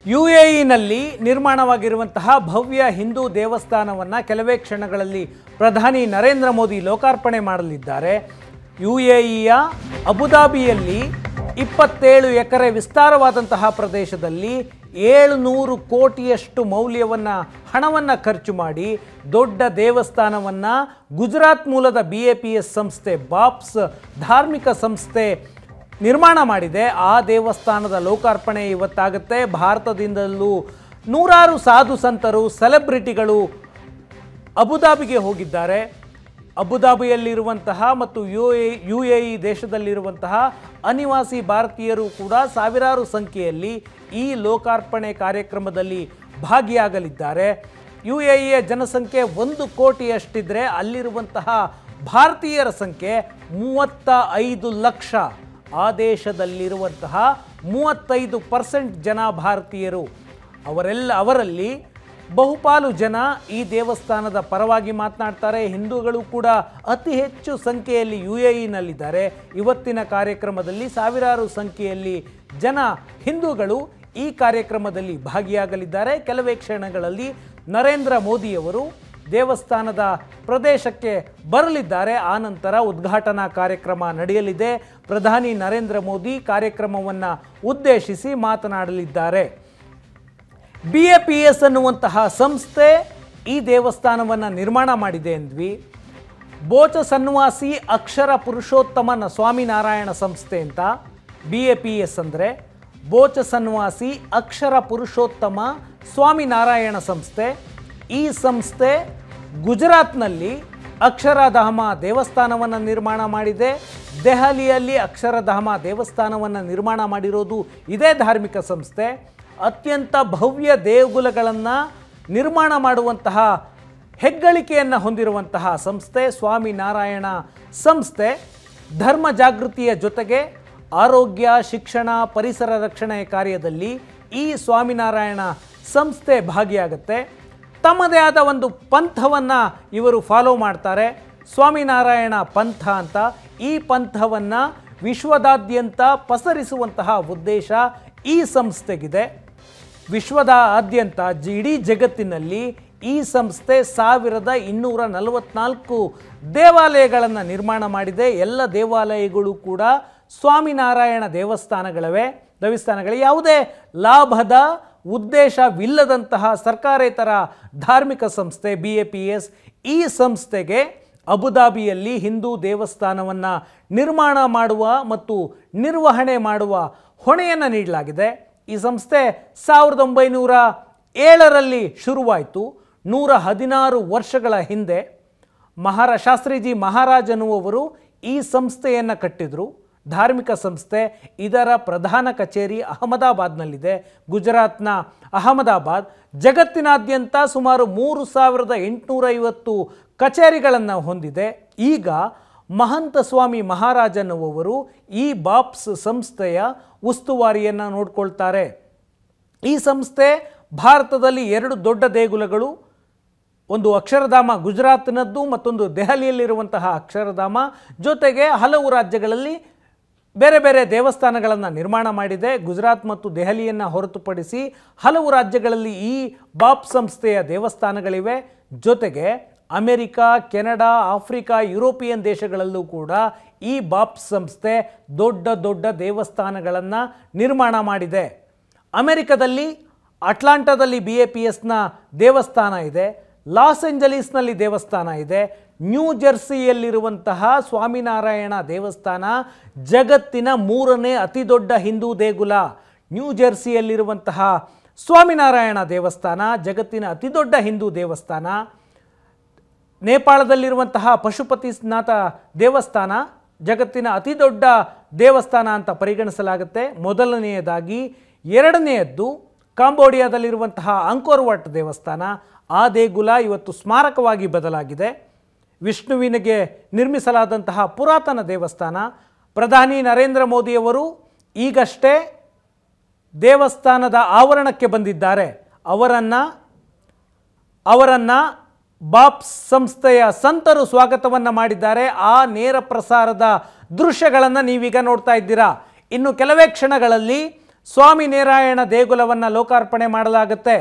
U A ಇನಲ್ಲಿ ನಿರ್ಮಾಣವಾಗಿರುವಂತಹ ಭವ್ಯ ಹಿಂದೂ ದೇವಸ್ಥಾನವನ್ನು ಕೆಲವೇ ಕ್ಷಣಗಳಲ್ಲಿ ಪ್ರಧಾನಿ ನರೇಂದ್ರ ಮೋದಿ ಲೋಕಾರ್ಪಣೆ ಮಾಡಲಿದ್ದಾರೆ ಯು ಎ ಇಯ ಅಬುದಾಬಿಯಲ್ಲಿ ಇಪ್ಪತ್ತೇಳು ಎಕರೆ ವಿಸ್ತಾರವಾದಂತಹ ಪ್ರದೇಶದಲ್ಲಿ ಏಳುನೂರು ಕೋಟಿಯಷ್ಟು ಮೌಲ್ಯವನ್ನು ಹಣವನ್ನು ಖರ್ಚು ಮಾಡಿ ದೊಡ್ಡ ದೇವಸ್ಥಾನವನ್ನು ಗುಜರಾತ್ ಮೂಲದ ಬಿ ಎ ಪಿ ಎಸ್ ಸಂಸ್ಥೆ ಬಾಪ್ಸ್ ಧಾರ್ಮಿಕ ಸಂಸ್ಥೆ ನಿರ್ಮಾಣ ಮಾಡಿದೆ ಆ ದೇವಸ್ಥಾನದ ಲೋಕಾರ್ಪಣೆ ಇವತ್ತಾಗುತ್ತೆ ಭಾರತದಿಂದಲೂ ನೂರಾರು ಸಾಧು ಸಂತರು ಸೆಲೆಬ್ರಿಟಿಗಳು ಅಬುದಾಬಿಗೆ ಹೋಗಿದ್ದಾರೆ ಅಬುದಾಬಿಯಲ್ಲಿರುವಂತಹ ಮತ್ತು U A U A E ದೇಶದಲ್ಲಿರುವಂತಹ ಅನಿವಾಸಿ ಭಾರತೀಯರು ಕೂಡ ಸಾವಿರಾರು ಸಂಖ್ಯೆಯಲ್ಲಿ ಈ ಲೋಕಾರ್ಪಣೆ ಕಾರ್ಯಕ್ರಮದಲ್ಲಿ ಭಾಗಿಯಾಗಲಿದ್ದಾರೆ ಯು ಎ ಇಯ ಜನಸಂಖ್ಯೆ ಒಂದು ಕೋಟಿಯಷ್ಟಿದ್ರೆ ಅಲ್ಲಿರುವಂತಹ ಭಾರತೀಯರ ಸಂಖ್ಯೆ ಮೂವತ್ತ ಐದು ಲಕ್ಷ ಆ ದೇಶದಲ್ಲಿರುವಂತಹ ಮೂವತ್ತೈದು ಪರ್ಸೆಂಟ್ ಜನ ಭಾರತೀಯರು ಅವರೆಲ್ಲ ಅವರಲ್ಲಿ ಬಹುಪಾಲು ಜನ ಈ ದೇವಸ್ಥಾನದ ಪರವಾಗಿ ಮಾತನಾಡ್ತಾರೆ ಹಿಂದೂಗಳು ಕೂಡ ಅತಿ ಹೆಚ್ಚು ಸಂಖ್ಯೆಯಲ್ಲಿ ಯು ಎ ಇನಲ್ಲಿದ್ದಾರೆ ಇವತ್ತಿನ ಕಾರ್ಯಕ್ರಮದಲ್ಲಿ ಸಾವಿರಾರು ಸಂಖ್ಯೆಯಲ್ಲಿ ಜನ ಹಿಂದೂಗಳು ಈ ಕಾರ್ಯಕ್ರಮದಲ್ಲಿ ಭಾಗಿಯಾಗಲಿದ್ದಾರೆ ಕೆಲವೇ ಕ್ಷಣಗಳಲ್ಲಿ ನರೇಂದ್ರ ಮೋದಿಯವರು ದೇವಸ್ಥಾನದ ಪ್ರದೇಶಕ್ಕೆ ಬರಲಿದ್ದಾರೆ ಆ ನಂತರ ಉದ್ಘಾಟನಾ ಕಾರ್ಯಕ್ರಮ ನಡೆಯಲಿದೆ ಪ್ರಧಾನಿ ನರೇಂದ್ರ ಮೋದಿ ಕಾರ್ಯಕ್ರಮವನ್ನು ಉದ್ದೇಶಿಸಿ ಮಾತನಾಡಲಿದ್ದಾರೆ ಬಿ ಎ ಪಿ ಎಸ್ ಅನ್ನುವಂತಹ ಸಂಸ್ಥೆ ಈ ದೇವಸ್ಥಾನವನ್ನು ನಿರ್ಮಾಣ ಮಾಡಿದೆ ಎಂದ್ವಿ ಬೋಚ ಸನ್ವಾಸಿ ಅಕ್ಷರ ಪುರುಷೋತ್ತಮನ ಸ್ವಾಮಿನಾರಾಯಣ ಸಂಸ್ಥೆ ಅಂತ ಬಿ ಎ ಪಿ ಎಸ್ ಅಂದರೆ ಬೋಚ ಸನ್ವಾಸಿ ಅಕ್ಷರ ಪುರುಷೋತ್ತಮ ಸ್ವಾಮಿನಾರಾಯಣ ಸಂಸ್ಥೆ ಈ ಸಂಸ್ಥೆ ಗುಜರಾತ್ನಲ್ಲಿ ಅಕ್ಷರಧಾಮ ದೇವಸ್ಥಾನವನ್ನು ನಿರ್ಮಾಣ ಮಾಡಿದೆ ದೆಹಲಿಯಲ್ಲಿ ಅಕ್ಷರಧಾಮ ದೇವಸ್ಥಾನವನ್ನು ನಿರ್ಮಾಣ ಮಾಡಿರೋದು ಇದೇ ಧಾರ್ಮಿಕ ಸಂಸ್ಥೆ ಅತ್ಯಂತ ಭವ್ಯ ದೇಗುಲಗಳನ್ನು ನಿರ್ಮಾಣ ಮಾಡುವಂತಹ ಹೆಗ್ಗಳಿಕೆಯನ್ನು ಹೊಂದಿರುವಂತಹ ಸಂಸ್ಥೆ ಸ್ವಾಮಿನಾರಾಯಣ ಸಂಸ್ಥೆ ಧರ್ಮ ಜಾಗೃತಿಯ ಜೊತೆಗೆ ಆರೋಗ್ಯ ಶಿಕ್ಷಣ ಪರಿಸರ ರಕ್ಷಣೆ ಕಾರ್ಯದಲ್ಲಿ ಈ ಸ್ವಾಮಿನಾರಾಯಣ ಸಂಸ್ಥೆ ಭಾಗಿಯಾಗುತ್ತೆ ತಮ್ಮದೇ ಆದ ಒಂದು ಪಂಥವನ್ನು ಇವರು ಫಾಲೋ ಮಾಡ್ತಾರೆ ಸ್ವಾಮಿನಾರಾಯಣ ಪಂಥ ಅಂತ ಈ ಪಂಥವನ್ನು ವಿಶ್ವದಾದ್ಯಂತ ಪಸರಿಸುವಂತಹ ಉದ್ದೇಶ ಈ ಸಂಸ್ಥೆಗಿದೆ ವಿಶ್ವದ ಆದ್ಯಂತ ಜ- ಇಡೀ ಜಗತ್ತಿನಲ್ಲಿ ಈ ಸಂಸ್ಥೆ ಸಾವಿರದ ಇನ್ನೂರ ನಲವತ್ನಾಲ್ಕು ದೇವಾಲಯಗಳನ್ನು ನಿರ್ಮಾಣ ಮಾಡಿದೆ ಎಲ್ಲ ದೇವಾಲಯಗಳು ಕೂಡ ಸ್ವಾಮಿನಾರಾಯಣ ದೇವಸ್ಥಾನಗಳವೆ ದೇವಸ್ಥಾನಗಳು ಯಾವುದೇ ಲಾಭದ ಉದ್ದೇಶವಿಲ್ಲದಂತಹ ಸರ್ಕಾರೇತರ ಧಾರ್ಮಿಕ ಸಂಸ್ಥೆ ಬಿ ಎ ಪಿ ಎಸ್ ಈ ಸಂಸ್ಥೆಗೆ ಅಬುದಾಬಿಯಲ್ಲಿ ಹಿಂದೂ ದೇವಸ್ಥಾನವನ್ನು ನಿರ್ಮಾಣ ಮಾಡುವ ಮತ್ತು ನಿರ್ವಹಣೆ ಮಾಡುವ ಹೊಣೆಯನ್ನು ನೀಡಲಾಗಿದೆ ಈ ಸಂಸ್ಥೆ ಸಾವಿರದ ಒಂಬೈನೂರ ಏಳರಲ್ಲಿ ಶುರುವಾಯಿತು ನೂರ ಹದಿನಾರು ವರ್ಷಗಳ ಹಿಂದೆ ಮಹಾರ ಶಾಸ್ತ್ರೀಜಿ ಮಹಾರಾಜ್ ಅನ್ನುವವರು ಈ ಸಂಸ್ಥೆಯನ್ನು ಕಟ್ಟಿದರು ಧಾರ್ಮಿಕ ಸಂಸ್ಥೆ ಇದರ ಪ್ರಧಾನ ಕಚೇರಿ ಅಹಮದಾಬಾದ್ನಲ್ಲಿದೆ ಗುಜರಾತ್ನ ಅಹಮದಾಬಾದ್ ಜಗತ್ತಿನಾದ್ಯಂತ ಸುಮಾರು ಮೂರು ಸಾವಿರದ ಎಂಟುನೂರೈವತ್ತು ಕಚೇರಿಗಳನ್ನು ಹೊಂದಿದೆ ಈಗ ಮಹಂತ ಸ್ವಾಮಿ ಮಹಾರಾಜ್ ಅನ್ನುವವರು ಈ ಬಾಪ್ಸ್ ಸಂಸ್ಥೆಯ ಉಸ್ತುವಾರಿಯನ್ನು ನೋಡ್ಕೊಳ್ತಾರೆ ಈ ಸಂಸ್ಥೆ ಭಾರತದಲ್ಲಿ ಎರಡು ದೊಡ್ಡ ದೇಗುಲಗಳು ಒಂದು ಅಕ್ಷರಧಾಮ ಗುಜರಾತ್ನದ್ದು ಮತ್ತೊಂದು ದೆಹಲಿಯಲ್ಲಿರುವಂತಹ ಅಕ್ಷರಧಾಮ ಜೊತೆಗೆ ಹಲವು ರಾಜ್ಯಗಳಲ್ಲಿ ಬೇರೆ ಬೇರೆ ದೇವಸ್ಥಾನಗಳನ್ನು ನಿರ್ಮಾಣ ಮಾಡಿದೆ ಗುಜರಾತ್ ಮತ್ತು ದೆಹಲಿಯನ್ನು ಹೊರತುಪಡಿಸಿ ಹಲವು ರಾಜ್ಯಗಳಲ್ಲಿ ಈ ಬಾಪ್ ಸಂಸ್ಥೆಯ ದೇವಸ್ಥಾನಗಳಿವೆ ಜೊತೆಗೆ ಅಮೆರಿಕ ಕೆನಡಾ ಆಫ್ರಿಕಾ ಯುರೋಪಿಯನ್ ದೇಶಗಳಲ್ಲೂ ಕೂಡ ಈ ಬಾಪ್ ಸಂಸ್ಥೆ ದೊಡ್ಡ ದೊಡ್ಡ ದೇವಸ್ಥಾನಗಳನ್ನು ನಿರ್ಮಾಣ ಮಾಡಿದೆ ಅಮೆರಿಕದಲ್ಲಿ ಅಟ್ಲಾಂಟಾದಲ್ಲಿ ಬಿ ಎ ಪಿ ಎಸ್ನ ದೇವಸ್ಥಾನ ಇದೆ ಲಾಸ್ ಏಂಜಲೀಸ್ನಲ್ಲಿ ದೇವಸ್ಥಾನ ಇದೆ ನ್ಯೂ ಜೆರ್ಸಿಯಲ್ಲಿರುವಂತಹ ಸ್ವಾಮಿನಾರಾಯಣ ದೇವಸ್ಥಾನ ಜಗತ್ತಿನ ಮೂರನೇ ಅತಿ ದೊಡ್ಡ ಹಿಂದೂ ದೇಗುಲ ನ್ಯೂ ಜೆರ್ಸಿಯಲ್ಲಿರುವಂತಹ ಸ್ವಾಮಿನಾರಾಯಣ ದೇವಸ್ಥಾನ ಜಗತ್ತಿನ ಅತಿ ದೊಡ್ಡ ಹಿಂದೂ ದೇವಸ್ಥಾನ ನೇಪಾಳದಲ್ಲಿರುವಂತಹ ಪಶುಪತಿನಾಥ ದೇವಸ್ಥಾನ ಜಗತ್ತಿನ ಅತಿ ದೊಡ್ಡ ದೇವಸ್ಥಾನ ಅಂತ ಪರಿಗಣಿಸಲಾಗುತ್ತೆ ಮೊದಲನೆಯದಾಗಿ ಎರಡನೆಯದ್ದು ಕಾಂಬೋಡಿಯಾದಲ್ಲಿರುವಂತಹ ಅಂಕೋರ್ ವಾಟ್ ದೇವಸ್ಥಾನ ಆ ದೇಗುಲ ಇವತ್ತು ಸ್ಮಾರಕವಾಗಿ ಬದಲಾಗಿದೆ ವಿಷ್ಣುವಿನಿಗೆ ನಿರ್ಮಿಸಲಾದಂತಹ ಪುರಾತನ ದೇವಸ್ಥಾನ ಪ್ರಧಾನಿ ನರೇಂದ್ರ ಮೋದಿಯವರು ಈಗಷ್ಟೇ ದೇವಸ್ಥಾನದ ಆವರಣಕ್ಕೆ ಬಂದಿದ್ದಾರೆ ಅವರನ್ನು ಅವರನ್ನು ಬಾಪ್ಸ್ ಸಂಸ್ಥೆಯ ಸಂತರು ಸ್ವಾಗತವನ್ನು ಮಾಡಿದ್ದಾರೆ ಆ ನೇರ ಪ್ರಸಾರದ ದೃಶ್ಯಗಳನ್ನು ನೀವೀಗ ನೋಡ್ತಾ ಇದ್ದೀರಾ ಇನ್ನು ಕೆಲವೇ ಕ್ಷಣಗಳಲ್ಲಿ ಸ್ವಾಮಿನಾರಾಯಣ ದೇಗುಲವನ್ನು ಲೋಕಾರ್ಪಣೆ ಮಾಡಲಾಗುತ್ತೆ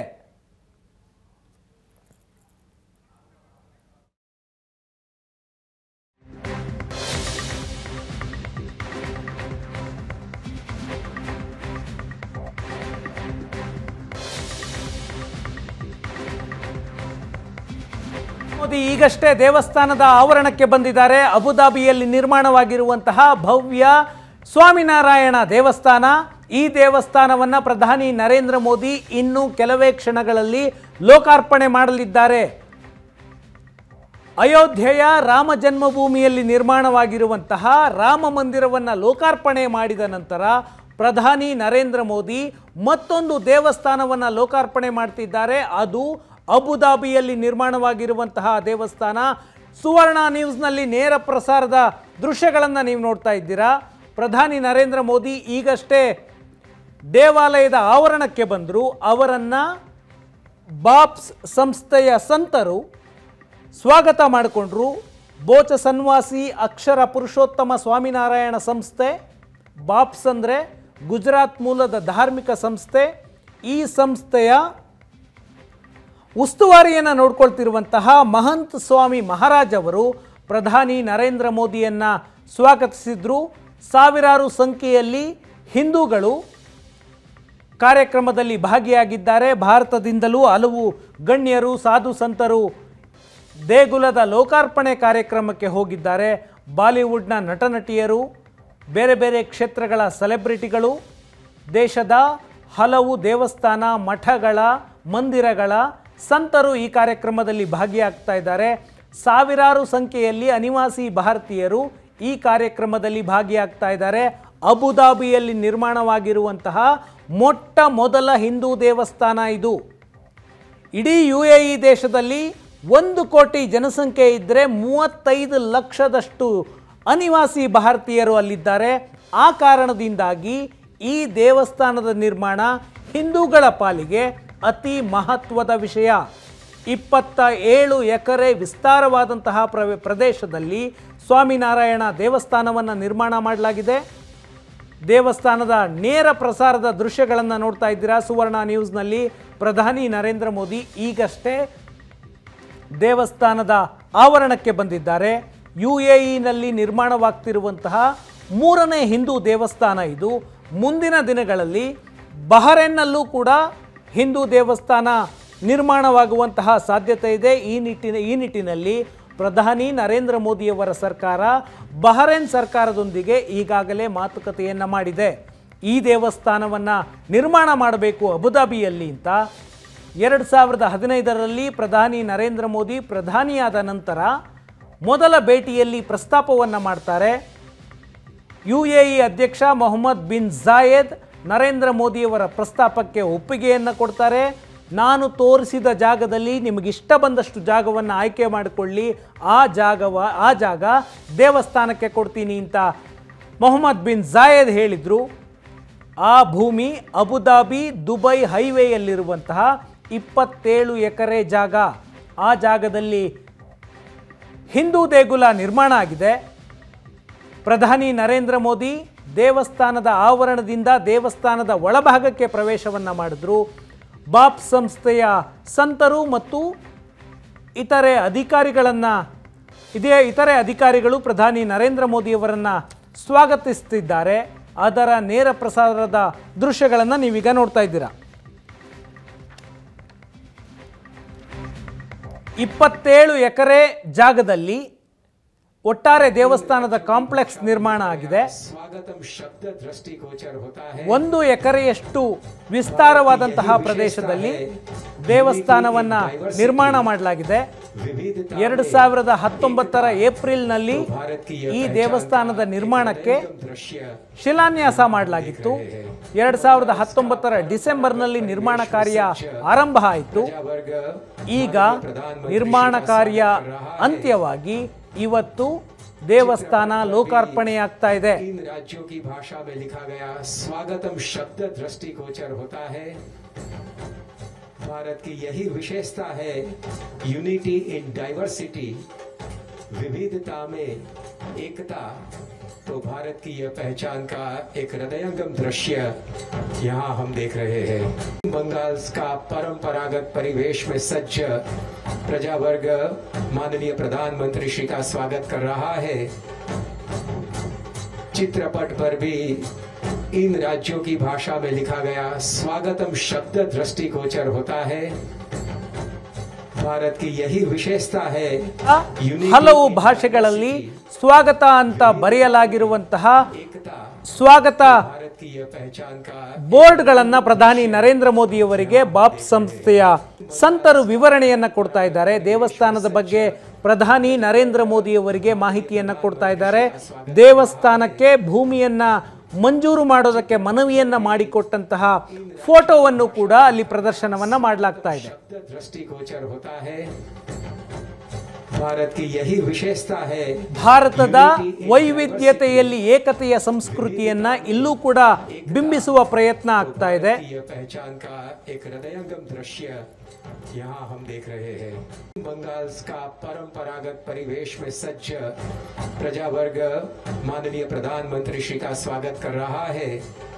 ಮೋದಿ ಈಗಷ್ಟೇ ದೇವಸ್ಥಾನದ ಆವರಣಕ್ಕೆ ಬಂದಿದ್ದಾರೆ ಅಬುದಾಬಿಯಲ್ಲಿ ನಿರ್ಮಾಣವಾಗಿರುವಂತಹ ಭವ್ಯ ಸ್ವಾಮಿನಾರಾಯಣ ದೇವಸ್ಥಾನ ಈ ದೇವಸ್ಥಾನವನ್ನು ಪ್ರಧಾನಿ ನರೇಂದ್ರ ಮೋದಿ ಇನ್ನು ಕೆಲವೇ ಕ್ಷಣಗಳಲ್ಲಿ ಲೋಕಾರ್ಪಣೆ ಮಾಡಲಿದ್ದಾರೆ ಅಯೋಧ್ಯೆಯ ರಾಮ ಜನ್ಮಭೂಮಿಯಲ್ಲಿ ನಿರ್ಮಾಣವಾಗಿರುವಂತಹ ರಾಮ ಮಂದಿರವನ್ನು ಲೋಕಾರ್ಪಣೆ ಮಾಡಿದ ನಂತರ ಪ್ರಧಾನಿ ನರೇಂದ್ರ ಮೋದಿ ಮತ್ತೊಂದು ದೇವಸ್ಥಾನವನ್ನು ಲೋಕಾರ್ಪಣೆ ಮಾಡ್ತಿದ್ದಾರೆ ಅದು ಅಬುದಾಬಿಯಲ್ಲಿ ನಿರ್ಮಾಣವಾಗಿರುವಂತಹ ದೇವಸ್ಥಾನ ಸುವರ್ಣ ನ್ಯೂಸ್ನಲ್ಲಿ ನೇರ ಪ್ರಸಾರದ ದೃಶ್ಯಗಳನ್ನು ನೀವು ನೋಡ್ತಾ ಇದ್ದೀರಾ ಪ್ರಧಾನಿ ನರೇಂದ್ರ ಮೋದಿ ಈಗಷ್ಟೇ ದೇವಾಲಯದ ಆವರಣಕ್ಕೆ ಬಂದರು ಅವರನ್ನು ಬಾಪ್ಸ್ ಸಂಸ್ಥೆಯ ಸಂತರು ಸ್ವಾಗತ ಮಾಡಿಕೊಂಡ್ರು ಬೋಚ ಸನ್ವಾಸಿ ಅಕ್ಷರ ಪುರುಷೋತ್ತಮ ಸ್ವಾಮಿನಾರಾಯಣ ಸಂಸ್ಥೆ ಬಾಪ್ಸ್ ಅಂದರೆ ಗುಜರಾತ್ ಮೂಲದ ಧಾರ್ಮಿಕ ಸಂಸ್ಥೆ ಈ ಸಂಸ್ಥೆಯ ಉಸ್ತುವಾರಿಯನ್ನು ನೋಡ್ಕೊಳ್ತಿರುವಂತಹ ಮಹಂತ್ ಸ್ವಾಮಿ ಮಹಾರಾಜ್ ಅವರು ಪ್ರಧಾನಿ ನರೇಂದ್ರ ಮೋದಿಯನ್ನು ಸ್ವಾಗತಿಸಿದ್ರು ಸಾವಿರಾರು ಸಂಖ್ಯೆಯಲ್ಲಿ ಹಿಂದೂಗಳು ಕಾರ್ಯಕ್ರಮದಲ್ಲಿ ಭಾಗಿಯಾಗಿದ್ದಾರೆ ಭಾರತದಿಂದಲೂ ಹಲವು ಗಣ್ಯರು ಸಾಧು ಸಂತರು ದೇಗುಲದ ಲೋಕಾರ್ಪಣೆ ಕಾರ್ಯಕ್ರಮಕ್ಕೆ ಹೋಗಿದ್ದಾರೆ ಬಾಲಿವುಡ್ನ ನಟನಟಿಯರು ಬೇರೆ ಬೇರೆ ಕ್ಷೇತ್ರಗಳ ಸೆಲೆಬ್ರಿಟಿಗಳು ದೇಶದ ಹಲವು ದೇವಸ್ಥಾನ ಮಠಗಳ ಮಂದಿರಗಳ ಸಂತರು ಈ ಕಾರ್ಯಕ್ರಮದಲ್ಲಿ ಭಾಗಿಯಾಗ್ತಾ ಇದ್ದಾರೆ ಸಾವಿರಾರು ಸಂಖ್ಯೆಯಲ್ಲಿ ಅನಿವಾಸಿ ಭಾರತೀಯರು ಈ ಕಾರ್ಯಕ್ರಮದಲ್ಲಿ ಭಾಗಿಯಾಗ್ತಾ ಇದ್ದಾರೆ ಅಬುದಾಬಿಯಲ್ಲಿ ನಿರ್ಮಾಣವಾಗಿರುವಂತಹ ಮೊಟ್ಟ ಮೊದಲ ಹಿಂದೂ ದೇವಸ್ಥಾನ ಇದು ಇಡೀ ಯು ಎ ಇ ದೇಶದಲ್ಲಿ ಒಂದು ಕೋಟಿ ಜನಸಂಖ್ಯೆ ಇದ್ದರೆ ಮೂವತ್ತೈದು ಲಕ್ಷದಷ್ಟು ಅನಿವಾಸಿ ಭಾರತೀಯರು ಅಲ್ಲಿದ್ದಾರೆ ಆ ಕಾರಣದಿಂದಾಗಿ ಈ ದೇವಸ್ಥಾನದ ನಿರ್ಮಾಣ ಹಿಂದೂಗಳ ಪಾಲಿಗೆ ಅತಿ ಮಹತ್ವದ ವಿಷಯ ಇಪ್ಪತ್ತ ಏಳು ಎಕರೆ ವಿಸ್ತಾರವಾದಂತಹ ಪ್ರ ಪ್ರದೇಶದಲ್ಲಿ ಸ್ವಾಮಿನಾರಾಯಣ ದೇವಸ್ಥಾನವನ್ನು ನಿರ್ಮಾಣ ಮಾಡಲಾಗಿದೆ ದೇವಸ್ಥಾನದ ನೇರ ಪ್ರಸಾರದ ದೃಶ್ಯಗಳನ್ನು ನೋಡ್ತಾ ಇದ್ದೀರಾ ಸುವರ್ಣ ನ್ಯೂಸ್ನಲ್ಲಿ ಪ್ರಧಾನಿ ನರೇಂದ್ರ ಮೋದಿ ಈಗಷ್ಟೇ ದೇವಸ್ಥಾನದ ಆವರಣಕ್ಕೆ ಬಂದಿದ್ದಾರೆ ಯು ಎ ಇನಲ್ಲಿ ನಿರ್ಮಾಣವಾಗ್ತಿರುವಂತಹ ಮೂರನೇ ಹಿಂದೂ ದೇವಸ್ಥಾನ ಇದು ಮುಂದಿನ ದಿನಗಳಲ್ಲಿ ಬಹರೇನ್ನಲ್ಲೂ ಕೂಡ ಹಿಂದೂ ದೇವಸ್ಥಾನ ನಿರ್ಮಾಣವಾಗುವಂತಹ ಸಾಧ್ಯತೆ ಇದೆ ಈ ನಿಟ್ಟಿನ ಈ ನಿಟ್ಟಿನಲ್ಲಿ ಪ್ರಧಾನಿ ನರೇಂದ್ರ ಮೋದಿಯವರ ಸರ್ಕಾರ ಬಹರೇನ್ ಸರ್ಕಾರದೊಂದಿಗೆ ಈಗಾಗಲೇ ಮಾತುಕತೆಯನ್ನು ಮಾಡಿದೆ ಈ ದೇವಸ್ಥಾನವನ್ನು ನಿರ್ಮಾಣ ಮಾಡಬೇಕು ಅಬುದಾಬಿಯಲ್ಲಿ ಅಂತ ಎರಡು ಸಾವಿರದ ಹದಿನೈದರಲ್ಲಿ ಪ್ರಧಾನಿ ನರೇಂದ್ರ ಮೋದಿ ಪ್ರಧಾನಿಯಾದ ನಂತರ ಮೊದಲ ಭೇಟಿಯಲ್ಲಿ ಪ್ರಸ್ತಾಪವನ್ನು ಮಾಡ್ತಾರೆ ಯು ಎ ಇ ಅಧ್ಯಕ್ಷ ಮೊಹಮ್ಮದ್ ಬಿನ್ ಜಾಯೆದ್ ನರೇಂದ್ರ ಮೋದಿಯವರ ಪ್ರಸ್ತಾಪಕ್ಕೆ ಒಪ್ಪಿಗೆಯನ್ನು ಕೊಡ್ತಾರೆ ನಾನು ತೋರಿಸಿದ ಜಾಗದಲ್ಲಿ ನಿಮಗಿಷ್ಟ ಬಂದಷ್ಟು ಜಾಗವನ್ನು ಆಯ್ಕೆ ಮಾಡಿಕೊಳ್ಳಿ ಆ ಜಾಗವ ಆ ಜಾಗ ದೇವಸ್ಥಾನಕ್ಕೆ ಕೊಡ್ತೀನಿ ಅಂತ ಮೊಹಮ್ಮದ್ ಬಿನ್ ಜಾಯೆದ್ ಹೇಳಿದರು ಆ ಭೂಮಿ ಅಬುದಾಬಿ ದುಬೈ ಹೈವೇಯಲ್ಲಿರುವಂತಹ ಇಪ್ಪತ್ತೇಳು ಎಕರೆ ಜಾಗ ಆ ಜಾಗದಲ್ಲಿ ಹಿಂದೂ ದೇಗುಲ ನಿರ್ಮಾಣ ಆಗಿದೆ ಪ್ರಧಾನಿ ನರೇಂದ್ರ ಮೋದಿ ದೇವಸ್ಥಾನದ ಆವರಣದಿಂದ ದೇವಸ್ಥಾನದ ಒಳಭಾಗಕ್ಕೆ ಪ್ರವೇಶವನ್ನು ಮಾಡಿದ್ರು ಬಾಪ್ ಸಂಸ್ಥೆಯ ಸಂತರು ಮತ್ತು ಇತರೆ ಅಧಿಕಾರಿಗಳನ್ನು ಇದೇ ಇತರೆ ಅಧಿಕಾರಿಗಳು ಪ್ರಧಾನಿ ನರೇಂದ್ರ ಮೋದಿಯವರನ್ನು ಸ್ವಾಗತಿಸ್ತಿದ್ದಾರೆ ಅದರ ನೇರ ಪ್ರಸಾರದ ದೃಶ್ಯಗಳನ್ನು ನೀವೀಗ ನೋಡ್ತಾ ಇದ್ದೀರಾ ಇಪ್ಪತ್ತೇಳು ಎಕರೆ ಜಾಗದಲ್ಲಿ ಒಟ್ಟಾರೆ ದೇವಸ್ಥಾನದ ಕಾಂಪ್ಲೆಕ್ಸ್ ನಿರ್ಮಾಣ ಆಗಿದೆ स्वागतम शब्द दृष्टिगोचर होता है ಒಂದು ಎಕರೆಯಷ್ಟು ವಿಸ್ತಾರವಾದಂತಹ ಪ್ರದೇಶದಲ್ಲಿ ದೇವಸ್ಥಾನವನ್ನ ನಿರ್ಮಾಣ ಮಾಡಲಾಗಿದೆ विविधता ಎರಡು ಸಾವಿರದ ಹತ್ತೊಂಬತ್ತರ ಏಪ್ರಿಲ್ನಲ್ಲಿ ಈ ದೇವಸ್ಥಾನದ ನಿರ್ಮಾಣಕ್ಕೆ दृश्य ಶಿಲಾನ್ಯಾಸ ಮಾಡಲಾಗಿತ್ತು ಎರಡು ಸಾವಿರದ ಹತ್ತೊಂಬತ್ತರ ಡಿಸೆಂಬರ್ನಲ್ಲಿ ನಿರ್ಮಾಣ ಕಾರ್ಯ ಆರಂಭ ಆಯಿತು वर्ग ಈಗ ನಿರ್ಮಾಣ ಕಾರ್ಯ ಅಂತ್ಯವಾಗಿ ಇವತ್ತು ದೇವಸ್ಥಾನ ಲೋಕಾರ್ಪಣೆಯಾಗ್ತಾ ಇದೆ तीन राज्यों की भाषा में लिखा गया स्वागतम शब्द दृष्टिगोचर होता है भारत की यही विशेषता है यूनिटी इन डाइवर्सिटी विविधता में एकता तो भारत की यह पहचान का एक हृदयंगम दृश्य यहाँ हम देख रहे हैं बंगाल का परंपरागत परिवेश में सज्ज प्रजावर्ग माननीय प्रधानमंत्री श्री का स्वागत कर रहा है चित्रपट पर भी इन राज्यों की भाषा में लिखा गया स्वागतम शब्द दृष्टिगोचर होता है भारत की यही विशेषता है ಹಲವು ಭಾಷೆಗಳಲ್ಲಿ ಸ್ವಾಗತ ಅಂತ ಬರೆಯಲಾಗಿರುವಂತಹ एकता ಸ್ವಾಗತ भारत की यह पहचान का ಬೋರ್ಡ್ಗಳನ್ನ ಪ್ರಧಾನಿ ನರೇಂದ್ರ ಮೋದಿಯವರಿಗೆ ಬಾಪ್ ಸಂಸ್ಥೆಯ ಸಂತರು ವಿವರಣೆಯನ್ನ ಕೊಡ್ತಾ ಇದ್ದಾರೆ ದೇವಸ್ಥಾನದ ಬಗ್ಗೆ ಪ್ರಧಾನಿ ನರೇಂದ್ರ ಮೋದಿಯವರಿಗೆ ಮಾಹಿತಿಯನ್ನ ಕೊಡ್ತಾ ಇದ್ದಾರೆ ದೇವಸ್ಥಾನಕ್ಕೆ ಭೂಮಿಯನ್ನ ಮಂಜೂರು ಮಾಡೋದಕ್ಕೆ ಮನವಿಯನ್ನ ಮಾಡಿಕೊಟ್ಟಂತಹ ಫೋಟೋವನ್ನು ಕೂಡ ಅಲ್ಲಿ ಪ್ರದರ್ಶನವನ್ನ ಮಾಡಲಾಗ್ತಾ ಇದೆ शब्द दृष्टिगोचर होता है भारत की यही विशेषता है ಭಾರತದ ವೈವಿಧ್ಯತೆಯಲ್ಲಿ ಏಕತೆಯ ಸಂಸ್ಕೃತಿಯನ್ನ ಇಲ್ಲೂ ಕೂಡ ಬಿಂಬಿಸುವ ಪ್ರಯತ್ನ ಆಗ್ತಾ ಇದೆ की यह पहचान का एक हृदयंगम दृश्य यहाँ हम देख रहे हैं बंगाल का परंपरागत परिवेश में सज्ज प्रजावर्ग माननीय प्रधानमंत्री श्री का स्वागत कर रहा है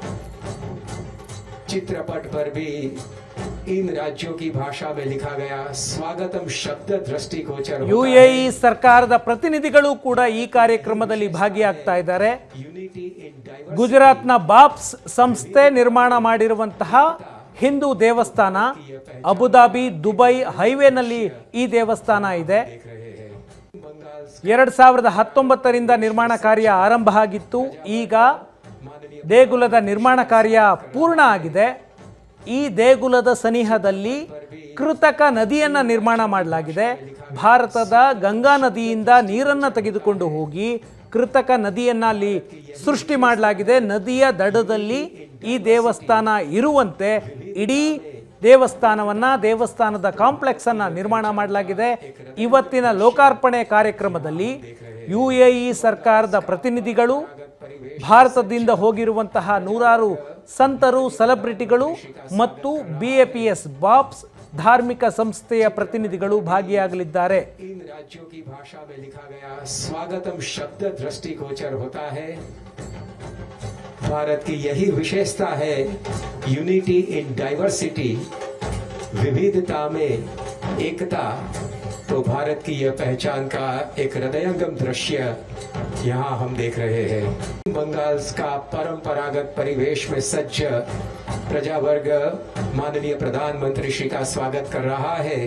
चित्रपट पर भी इन राज्यों की भाषा में लिखा गया स्वागतम शब्द दृष्टिगोचर ಯು होता ಎ है ಇ ಸರ್ಕಾರದ ಪ್ರತಿನಿಧಿಗಳು ಕೂಡ ಈ ಕಾರ್ಯಕ್ರಮದಲ್ಲಿ ಭಾಗಿಯಾಗ್ತಾ ಇದ್ದಾರೆ यूनिटी इन डाइवर्स ಗುಜರಾತ್ನ ಬಾಪ್ಸ್ ಸಂಸ್ಥೆ ನಿರ್ಮಾಣ ಮಾಡಿರುವಂತಹ ಹಿಂದೂ ದೇವಸ್ಥಾನ ಅಬುದಾಬಿ ದುಬೈ ಹೈವೇನಲ್ಲಿ ಈ ದೇವಸ್ಥಾನ ಇದೆ देख रहे हैं बंगाल ಎರಡ್ ಸಾವಿರದ ಹತ್ತೊಂಬತ್ತರಿಂದ ನಿರ್ಮಾಣ ಕಾರ್ಯ ಆರಂಭ ಆಗಿತ್ತು ಈಗ माननीय ದೇಗುಲದ ನಿರ್ಮಾಣ ಕಾರ್ಯ ಪೂರ್ಣ ಆಗಿದೆ ಈ ದೇಗುಲದ ಸನಿಹದಲ್ಲಿ ಕೃತಕ ನದಿಯನ್ನ ನಿರ್ಮಾಣ ಮಾಡಲಾಗಿದೆ ಭಾರತದ ಗಂಗಾ ನದಿಯಿಂದ ನೀರನ್ನ ತೆಗೆದುಕೊಂಡು ಹೋಗಿ ಕೃತಕ ನದಿಯನ್ನ ಅಲ್ಲಿ ಸೃಷ್ಟಿ ಮಾಡಲಾಗಿದೆ ನದಿಯ ದಡದಲ್ಲಿ ಈ ದೇವಸ್ಥಾನ ಇರುವಂತೆ ಇಡೀ ದೇವಸ್ಥಾನವನ್ನ ದೇವಸ್ಥಾನದ ಕಾಂಪ್ಲೆಕ್ಸ್ ಅನ್ನ ನಿರ್ಮಾಣ ಮಾಡಲಾಗಿದೆ ಇವತ್ತಿನ ಲೋಕಾರ್ಪಣೆ ಕಾರ್ಯಕ್ರಮದಲ್ಲಿ ಯು ಎ ಇ ಸರ್ಕಾರದ ಪ್ರತಿನಿಧಿಗಳು ಭಾರತದಿಂದ ಹೋಗಿರುವಂತಹ ನೂರಾರು ಸಂತರು ಸೆಲೆಬ್ರಿಟಿಗಳು ಮತ್ತು B A P S BAPS ಧಾರ್ಮಿಕ ಸಂಸ್ಥೆಯ ಪ್ರತಿನಿಧಿಗಳು ಭಾಗಿಯಾಗಲಿದ್ದಾರೆ इन राज्यों की भाषा में लिखा गया स्वागतम शब्द दृष्टिगोचर होता है भारत की यही विशेषता है यूनिटी इन डाइवर्सिटी विविधता में एकता तो भारत की यह पहचान का एक हृदयंगम दृश्य यहाँ हम देख रहे हैं बंगाल का परंपरागत परिवेश में सज्ज प्रजावर्ग माननीय प्रधानमंत्री श्री का स्वागत कर रहा है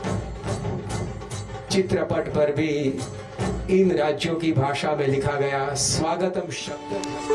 चित्रपट पर भी इन राज्यों की भाषा में लिखा गया स्वागतम शब्द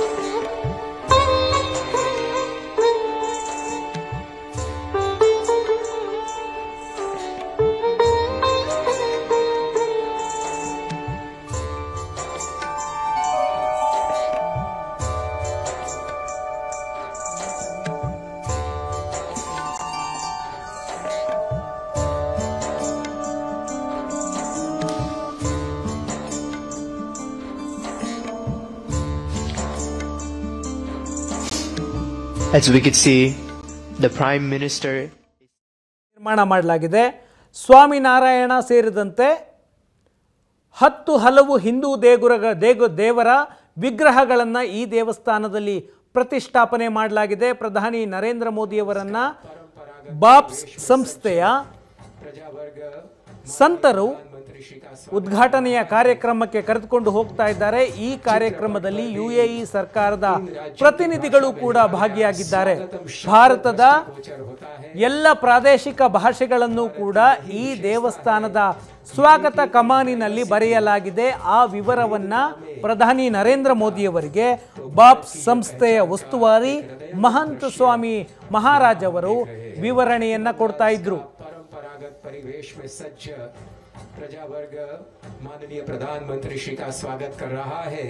As we could see, the Prime Minister ನಿರ್ಮಾಣ ಮಾಡಲಾಗಿದೆ ಸ್ವಾಮಿನಾರಾಯಣ ಸೇರಿದಂತೆ ಹತ್ತು ಹಲವು ಹಿಂದೂ ದೇಗುರಗ ದೇಗು ದೇವರ ವಿಗ್ರಹಗಳನ್ನು ಈ ದೇವಸ್ಥಾನದಲ್ಲಿ ಪ್ರತಿಷ್ಠಾಪನೆ ಮಾಡಲಾಗಿದೆ ಪ್ರಧಾನಿ ನರೇಂದ್ರ ಮೋದಿಯವರನ್ನ ಬಾಪ್ಸ್ ಸಂಸ್ಥೆಯ प्रजावर्ग ಸಂತರು मंत्री श्री का ಉದ್ಘಾಟನೆಯ ಕಾರ್ಯಕ್ರಮಕ್ಕೆ ಕರೆದುಕೊಂಡು ಹೋಗ್ತಾ ಇದ್ದಾರೆ ಈ ಕಾರ್ಯಕ್ರಮದಲ್ಲಿ ಯು ಎ ಇ ಸರ್ಕಾರದ ಪ್ರತಿನಿಧಿಗಳು ಕೂಡ ಭಾಗಿಯಾಗಿದ್ದಾರೆ ಭಾರತದ गोचर होता है ಎಲ್ಲ ಪ್ರಾದೇಶಿಕ ಭಾಷೆಗಳನ್ನು ಕೂಡ ಈ ದೇವಸ್ಥಾನದ ಸ್ವಾಗತ ಕಮಾನಿನಲ್ಲಿ ಬರೆಯಲಾಗಿದೆ ಆ ವಿವರವನ್ನ ಪ್ರಧಾನಿ ನರೇಂದ್ರ ಮೋದಿಯವರಿಗೆ ಬಾಪ್ ಸಂಸ್ಥೆಯ ಉಸ್ತುವಾರಿ ಮಹಂತ ಸ್ವಾಮಿ ಮಹಾರಾಜ್ ಅವರು ವಿವರಣೆಯನ್ನ ಕೊಡ್ತಾ ಇದ್ರು परंपरागत परिवेश में सज्ज प्रजावर्ग माननीय प्रधानमंत्री श्री का स्वागत कर रहा है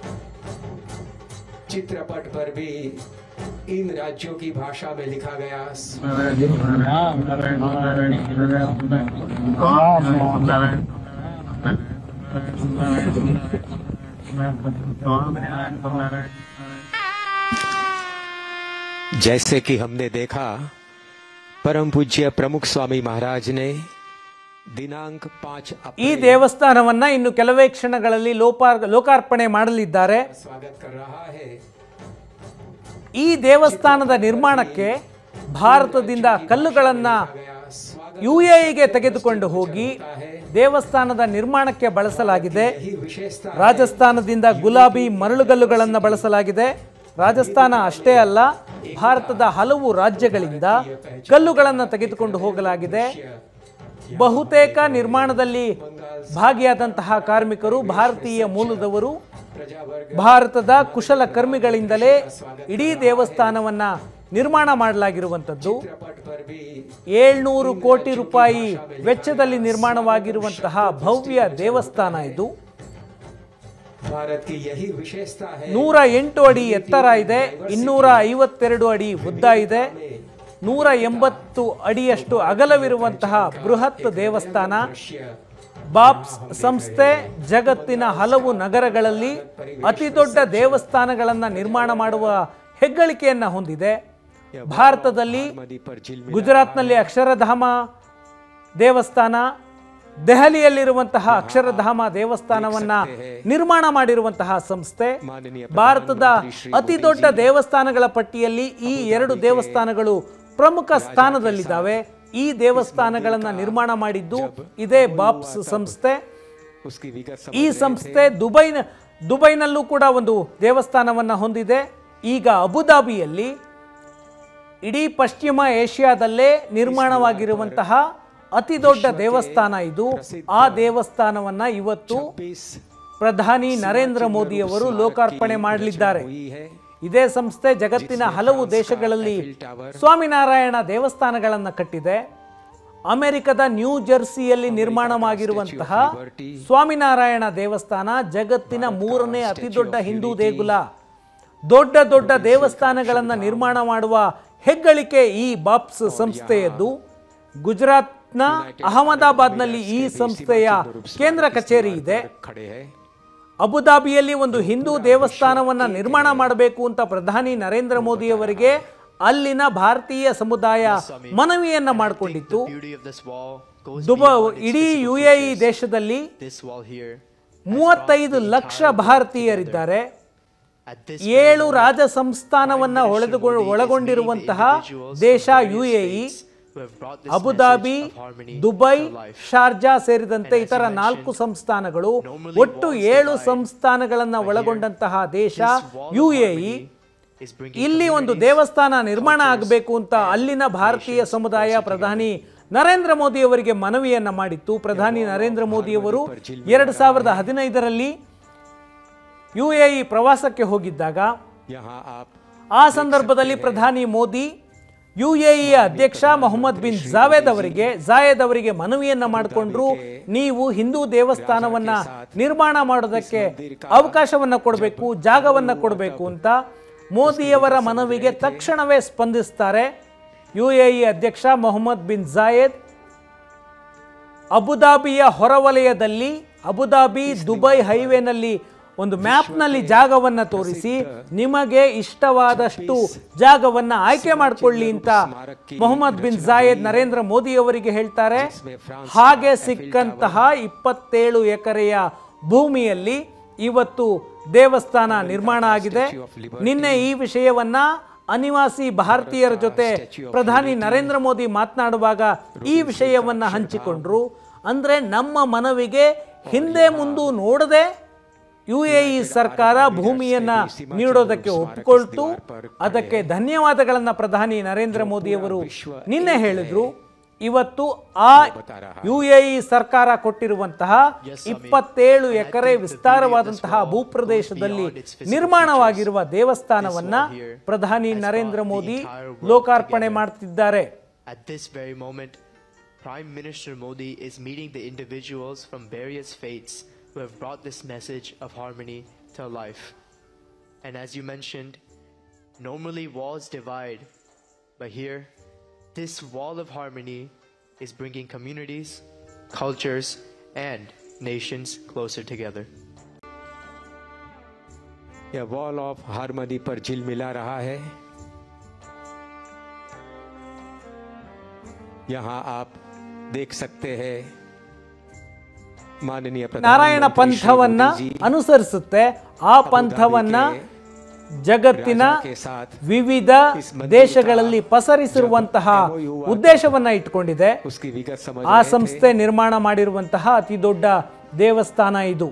चित्रपट पर भी इन राज्यों की भाषा में लिखा गया जैसे कि हमने देखा परम पूज्य प्रमुख स्वामी महाराज ने दिनांक पाँच ಈ अप्रैल ದೇವಸ್ಥಾನವನ್ನ ಇನ್ನು ಕೆಲವೇ ಕ್ಷಣಗಳಲ್ಲಿ ಲೋಪಾರ್ ಲೋಕಾರ್ಪಣೆ ಮಾಡಲಿದ್ದಾರೆ स्वागत कर रहा है ಈ ದೇವಸ್ಥಾನದ ನಿರ್ಮಾಣಕ್ಕೆ ಭಾರತದಿಂದ ಕಲ್ಲುಗಳನ್ನ गया स्वागत ಯು ಎಗೆ ತೆಗೆದುಕೊಂಡು ಹೋಗಿ ದೇವಸ್ಥಾನದ ನಿರ್ಮಾಣಕ್ಕೆ ಬಳಸಲಾಗಿದೆ यही विशेषता ರಾಜಸ್ಥಾನದಿಂದ ಗುಲಾಬಿ ಮರಳುಗಲ್ಲುಗಳನ್ನು ಬಳಸಲಾಗಿದೆ ರಾಜಸ್ಥಾನ ಅಷ್ಟೇ ಅಲ್ಲ ಭಾರತದ ಹಲವು ರಾಜ್ಯಗಳಿಂದ ಕಲ್ಲುಗಳನ್ನು ತೆಗೆದುಕೊಂಡು ಹೋಗಲಾಗಿದೆ ಬಹುತೇಕ ನಿರ್ಮಾಣದಲ್ಲಿ ಭಾಗಿಯಾದಂತಹ ಕಾರ್ಮಿಕರು ಭಾರತೀಯ ಮೂಲದವರು प्रजावर्ग ಭಾರತದ ಕುಶಲಕರ್ಮಿಗಳಿಂದಲೇ ಇಡೀ ದೇವಸ್ಥಾನವನ್ನ ನಿರ್ಮಾಣ ಮಾಡಲಾಗಿರುವಂಥದ್ದು चित्रपट पर भी ಏಳ್ನೂರು ಕೋಟಿ ರೂಪಾಯಿ ವೆಚ್ಚದಲ್ಲಿ ನಿರ್ಮಾಣವಾಗಿರುವಂತಹ ಭವ್ಯ ದೇವಸ್ಥಾನ ಇದು भारत की यही विशेषता है ನೂರ ಎಂಟು ಅಡಿ ಎತ್ತರ ಇದೆ ಇನ್ನೂರ ಐವತ್ತೆರಡು ಅಡಿ ಉದ್ದ ಇದೆ ನೂರ ಎಂಬತ್ತು ಅಡಿಯಷ್ಟು ಅಗಲವಿರುವಂತಹ ಬೃಹತ್ ದೇವಸ್ಥಾನ दृश्य ಬಾಪ್ಸ್ ಸಂಸ್ಥೆ ಜಗತ್ತಿನ ಹಲವು ನಗರಗಳಲ್ಲಿ ಅತಿ ದೊಡ್ಡ ದೇವಸ್ಥಾನಗಳನ್ನು ನಿರ್ಮಾಣ ಮಾಡುವ ಹೆಗ್ಗಳಿಕೆಯನ್ನ ಹೊಂದಿದೆ ಭಾರತದಲ್ಲಿ नदी पर झिल ಗುಜರಾತ್ನಲ್ಲಿ ಅಕ್ಷರಧಾಮ ದೇವಸ್ಥಾನ ದೆಹಲಿಯಲ್ಲಿರುವಂತಹ ಅಕ್ಷರಧಾಮ ದೇವಸ್ಥಾನವನ್ನ ನಿರ್ಮಾಣ ಮಾಡಿರುವಂತಹ ಸಂಸ್ಥೆ माननीय ಭಾರತದ ಅತಿ ದೊಡ್ಡ ದೇವಸ್ಥಾನಗಳ ಪಟ್ಟಿಯಲ್ಲಿ ಈ ಎರಡು ದೇವಸ್ಥಾನಗಳು ಪ್ರಮುಖ ಸ್ಥಾನದಲ್ಲಿದ್ದಾವೆ ಈ ದೇವಸ್ಥಾನಗಳನ್ನ ನಿರ್ಮಾಣ ಮಾಡಿದ್ದು ಇದೇ ಬಾಪ್ಸ್ ಸಂಸ್ಥೆ उसकी विगत ಈ ಸಂಸ್ಥೆ ದುಬೈನ ದುಬೈನಲ್ಲೂ ಕೂಡ ಒಂದು ದೇವಸ್ಥಾನವನ್ನ ಹೊಂದಿದೆ ಈಗ ಅಬುದಾಬಿಯಲ್ಲಿ ಇಡೀ ಪಶ್ಚಿಮ ಏಷ್ಯಾದಲ್ಲೇ ನಿರ್ಮಾಣವಾಗಿರುವಂತಹ ಅತಿ ದೊಡ್ಡ ದೇವಸ್ಥಾನ ಇದು ಆ ದೇವಸ್ಥಾನವನ್ನ ಇವತ್ತು बीस ಪ್ರಧಾನಿ ನರೇಂದ್ರ ಮೋದಿಯವರು ಲೋಕಾರ್ಪಣೆ ಮಾಡಲಿದ್ದಾರೆ हुई है ಇದೇ ಸಂಸ್ಥೆ ಜಗತ್ತಿನ ಹಲವು ದೇಶಗಳಲ್ಲಿ ಸ್ವಾಮಿನಾರಾಯಣ ದೇವಸ್ಥಾನಗಳನ್ನು ಕಟ್ಟಿದೆ ಅಮೆರಿಕದ ನ್ಯೂ ಜೆರ್ಸಿಯಲ್ಲಿ ನಿರ್ಮಾಣವಾಗಿರುವಂತಹ ಸ್ವಾಮಿನಾರಾಯಣ ದೇವಸ್ಥಾನ ಜಗತ್ತಿನ ಮೂರನೇ ಅತಿ ದೊಡ್ಡ ಹಿಂದೂ ದೇಗುಲ ದೊಡ್ಡ ದೊಡ್ಡ ದೇವಸ್ಥಾನಗಳನ್ನು ನಿರ್ಮಾಣ ಮಾಡುವ ಹೆಗ್ಗಳಿಕೆ ಈ ಬಾಪ್ಸ್ ಸಂಸ್ಥೆಯದ್ದು ಗುಜರಾತ್ನ ಅಹಮದಾಬಾದ್ನಲ್ಲಿ ಈ ಸಂಸ್ಥೆಯ ಕೇಂದ್ರ ಕಚೇರಿ ಇದೆ खड़े हैं ಅಬುದಾಬಿಯಲ್ಲಿ ಒಂದು ಹಿಂದೂ ದೇವಸ್ಥಾನವನ್ನ ನಿರ್ಮಾಣ ಮಾಡಬೇಕು ಅಂತ ಪ್ರಧಾನಿ ನರೇಂದ್ರ ಮೋದಿಯವರಿಗೆ ಅಲ್ಲಿನ ಭಾರತೀಯ ಸಮುದಾಯ ಮನವಿಯನ್ನ ಮಾಡಿಕೊಂಡಿತ್ತು Beauty of this wall goes ದುಬ ಇಡೀ ಯು ಎ ಇ ದೇಶದಲ್ಲಿ this wall here. ಮೂವತ್ತೈದು ಲಕ್ಷ ಭಾರತೀಯರಿದ್ದಾರೆ At this ಏಳು ರಾಜ ಸಂಸ್ಥಾನವನ್ನ ಒಳೆದುಗೊ ಒಳಗೊಂಡಿರುವಂತಹ ದೇಶ U A E who have brought this Abu Dhabi message of harmony Dubai to life. Sharjah ಸೇರಿದಂತೆ ಇತರ ನಾಲ್ಕು ಸಂಸ್ಥಾನಗಳು ಒಟ್ಟು ಏಳು ಸಂಸ್ಥಾನಗಳನ್ನ ಒಳಗೊಂಡಂತಹ ದೇಶ This wall U of A E harmony is bringing ಇಲ್ಲಿ ಒಂದು ದೇವಸ್ಥಾನ ನಿರ್ಮಾಣ ಆಗಬೇಕು ಅಂತ ಅಲ್ಲಿನ ಭಾರತೀಯ ಸಮುದಾಯ ಪ್ರಧಾನಿ ನರೇಂದ್ರ ಮೋದಿ ಅವರಿಗೆ ಮನವಿಯನ್ನ ಮಾಡಿತ್ತು ಪ್ರಧಾನಿ ನರೇಂದ್ರ ಮೋದಿಯವರು ಎರಡು ಸಾವಿರದ ಹದಿನೈದರಲ್ಲಿ ಯು ಎ ಇ ಪ್ರವಾಸಕ್ಕೆ ಹೋಗಿದ್ದಾಗ यहाँ आप ಆ ಸಂದರ್ಭದಲ್ಲಿ ಪ್ರಧಾನಿ ಮೋದಿ ಯು ಎ ಇ ಅಧ್ಯಕ್ಷ ಮೊಹಮ್ಮದ್ ಬಿನ್ ಜಾವೇದ್ ಅವರಿಗೆ ಜಾಯದ್ ಅವರಿಗೆ ಮನವಿಯನ್ನ ಮಾಡಿಕೊಂಡ್ರು ನೀವು ಹಿಂದೂ ದೇವಸ್ಥಾನವನ್ನ ನಿರ್ಮಾಣ ಮಾಡೋದಕ್ಕೆ ಅವಕಾಶವನ್ನ ಕೊಡಬೇಕು ಜಾಗವನ್ನ ಕೊಡಬೇಕು ಅಂತ ಮೋದಿಯವರ ಮನವಿಗೆ ತಕ್ಷಣವೇ ಸ್ಪಂದಿಸ್ತಾರೆ ಯು ಎ ಇ ಅಧ್ಯಕ್ಷ ಮೊಹಮ್ಮದ್ ಬಿನ್ ಜಾಯದ್ ಅಬುದಾಬಿಯ ಹೊರವಲಯದಲ್ಲಿ ಅಬುದಾಬಿ ದುಬೈ ಹೈವೇನಲ್ಲಿ ಒಂದು ಮ್ಯಾಪ್ನಲ್ಲಿ ಜಾಗವನ್ನ ತೋರಿಸಿ ನಿಮಗೆ ಇಷ್ಟವಾದಷ್ಟು ಜಾಗವನ್ನ ಆಯ್ಕೆ ಮಾಡಿಕೊಳ್ಳಿ ಅಂತ Mohammed bin Zayed Narendra Modi ಅವರಿಗೆ ಹೇಳ್ತಾರೆ ಹಾಗೆ ಸಿಕ್ಕಂತಹ ಇಪ್ಪತ್ತೇಳು ಎಕರೆಯ ಭೂಮಿಯಲ್ಲಿ ಇವತ್ತು ದೇವಸ್ಥಾನ ನಿರ್ಮಾಣ ಆಗಿದೆ ನಿನ್ನೆ ಈ ವಿಷಯವನ್ನ ಅನಿವಾಸಿ ಭಾರತೀಯರ ಜೊತೆ ಪ್ರಧಾನಿ ನರೇಂದ್ರ ಮೋದಿ ಮಾತನಾಡುವಾಗ ಈ ವಿಷಯವನ್ನ ಹಂಚಿಕೊಂಡ್ರು ಅಂದ್ರೆ ನಮ್ಮ ಮನವಿಗೆ ಹಿಂದೆ ಮುಂದೆ ನೋಡದೆ ಯು ಎ ಇ ಸರ್ಕಾರ ಭೂಮಿಯನ್ನ ನೀಡೋದಕ್ಕೆ ಒಪ್ಪಿಕೊಳ್ತು ಅದಕ್ಕೆ ಧನ್ಯವಾದಗಳನ್ನ ಪ್ರಧಾನಿ ನರೇಂದ್ರ ಮೋದಿಯವರು ನಿನ್ನೆ ಹೇಳಿದ್ರು ಇವತ್ತು ಆ ಯು ಎ ಇ ಸರ್ಕಾರ ಕೊಟ್ಟಿರುವಂತಹ ಇಪ್ಪತ್ತೇಳು ಎಕರೆ ವಿಸ್ತಾರವಾದಂತಹ ಭೂಪ್ರದೇಶದಲ್ಲಿ ನಿರ್ಮಾಣವಾಗಿರುವ ದೇವಸ್ಥಾನವನ್ನ ಪ್ರಧಾನಿ ನರೇಂದ್ರ ಮೋದಿ ಲೋಕಾರ್ಪಣೆ ಮಾಡ್ತಿದ್ದಾರೆ At this very moment, Prime Minister Modi is meeting the individuals from various faiths who have brought this message of harmony to life. And as you mentioned, normally walls divide, but here, this wall of harmony is bringing communities, cultures, and nations closer together. यह wall of harmony पर झिलमिला रहा है यहाँ आप देख सकते हैं माननीय ನಾರಾಯಣ प्रधानमंत्री श्री ಪಂಥವನ್ನ मोदी जी ಅನುಸರಿಸುತ್ತೆ ಆ ಪಂಥವನ್ನ ಜಗತ್ತಿನ राजा के साथ ವಿವಿಧ ದೇಶಗಳಲ್ಲಿ ಪಸರಿಸಿರುವಂತಹ ಉದ್ದೇಶವನ್ನ ಇಟ್ಕೊಂಡಿದೆ उसकी विगत समझ ಆ रहे थे। ಸಂಸ್ಥೆ ನಿರ್ಮಾಣ ಮಾಡಿರುವಂತಹ ಅತಿ ದೊಡ್ಡ ದೇವಸ್ಥಾನ ಇದು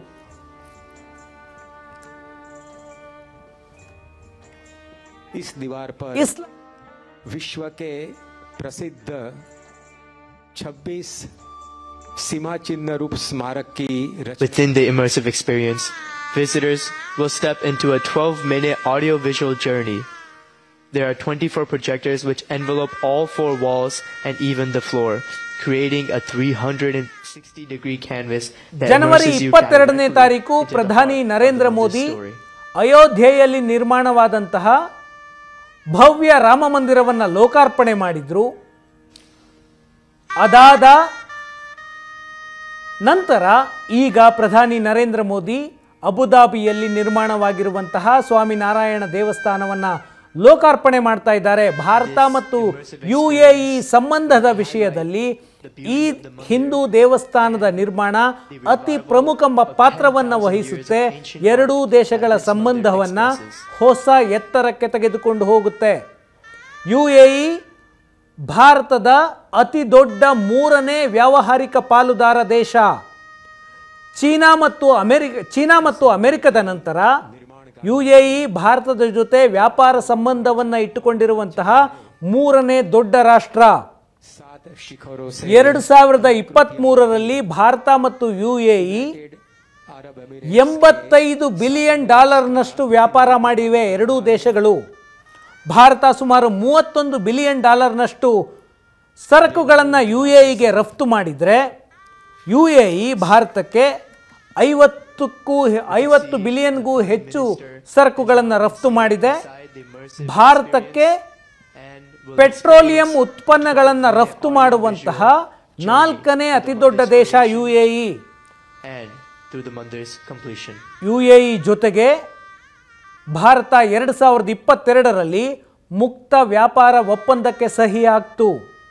इस दीवार पर ಇಸ್ಲಾ विश्व के प्रसिद्ध 26 सीमा चिन्ह रूप स्मारक की रचना Within the immersive experience, visitors will step into a 12 minute audio-visual journey. There are 24 projectors which envelope all four walls and even the floor, creating a 360 degree canvas that January immerses you ಇಪ್ಪತ್ತೆರಡನೇ directly ತಾರೀಕು into the ಪ್ರಧಾನಿ heart Narendra of this Modi story. ಅಯೋಧ್ಯೆಯಲ್ಲಿ ನಿರ್ಮಾಣವಾದಂತಹ ಭವ್ಯ ರಾಮ ಮಂದಿರವನ್ನ ಲೋಕಾರ್ಪಣೆ ಮಾಡಿದ್ರು ಅದಾದ ನಂತರ ಈಗ ಪ್ರಧಾನಿ ನರೇಂದ್ರ ಮೋದಿ ಅಬುದಾಬಿಯಲ್ಲಿ ನಿರ್ಮಾಣವಾಗಿರುವಂತಹ ಸ್ವಾಮಿನಾರಾಯಣ ದೇವಸ್ಥಾನವನ್ನ ಲೋಕಾರ್ಪಣೆ ಮಾಡ್ತಾ ಇದ್ದಾರೆ ಭಾರತ ಮತ್ತು ಯು ಎ ಇ ಸಂಬಂಧದ ವಿಷಯದಲ್ಲಿ ಈ ಹಿಂದೂ ದೇವಸ್ಥಾನದ ನಿರ್ಮಾಣ ಅತಿ ಪ್ರಮುಖ ಮ- ಪಾತ್ರವನ್ನ ವಹಿಸುತ್ತೆ ಎರಡೂ ದೇಶಗಳ ಸಂಬಂಧವನ್ನ ಹೊಸ ಎತ್ತರಕ್ಕೆ ತೆಗೆದುಕೊಂಡು ಹೋಗುತ್ತೆ ಯು ಎ ಇ ಭಾರತದ ಅತಿ ದೊಡ್ಡ ಮೂರನೇ ವ್ಯಾವಹಾರಿಕ ಪಾಲುದಾರ ದೇಶ ಚೀನಾ ಮತ್ತು ಅಮೆರಿಕ ಚೀನಾ ಮತ್ತು ಅಮೆರಿಕದ ನಂತರ ಯು ಎ ಇ ಭಾರತದ ಜೊತೆ ವ್ಯಾಪಾರ ಸಂಬಂಧವನ್ನು ಇಟ್ಟುಕೊಂಡಿರುವಂತಹ ಮೂರನೇ ದೊಡ್ಡ ರಾಷ್ಟ್ರ सात शिखरों से ಎರಡು ಸಾವಿರದ ಇಪ್ಪತ್ತ್ ಮೂರರಲ್ಲಿ ಭಾರತ ಮತ್ತು ಯು ಎ ಇ अरब अमीर ಎಂಬತ್ತೈದು ಬಿಲಿಯನ್ ಡಾಲರ್ನಷ್ಟು ವ್ಯಾಪಾರ ಮಾಡಿವೆ ಎರಡೂ ದೇಶಗಳು ಭಾರತ ಸುಮಾರು ಮೂವತ್ತೊಂದು ಬಿಲಿಯನ್ ಡಾಲರ್ನಷ್ಟು ಸರಕುಗಳನ್ನು ಯು ಎ ಇಗೆ ರಫ್ತು ಮಾಡಿದರೆ ಯು ಎ ಇ ಭಾರತಕ್ಕೆ ಐವತ್ತಕ್ಕೂ ಹೆ- ಐವತ್ತು ಬಿಲಿಯನ್ಗೂ ಹೆಚ್ಚು ಸರಕುಗಳನ್ನು ರಫ್ತು ಮಾಡಿದೆ Inside the immersive ಭಾರತಕ್ಕೆ and will ಪೆಟ್ರೋಲಿಯಂ ಉತ್ಪನ್ನಗಳನ್ನು ರಫ್ತು ಮಾಡುವಂತಹ ನಾಲ್ಕನೇ ಅತಿ ದೊಡ್ಡ ದೇಶ U A E and through the mandir's completion. U A E ಜೊತೆಗೆ ಭಾರತ ಎರಡು ಸಾವಿರದ ಇಪ್ಪತ್ತೆರಡರಲ್ಲಿ ಮುಕ್ತ ವ್ಯಾಪಾರ ಒಪ್ಪಂದಕ್ಕೆ ಸಹಿ ಆಗ್ತು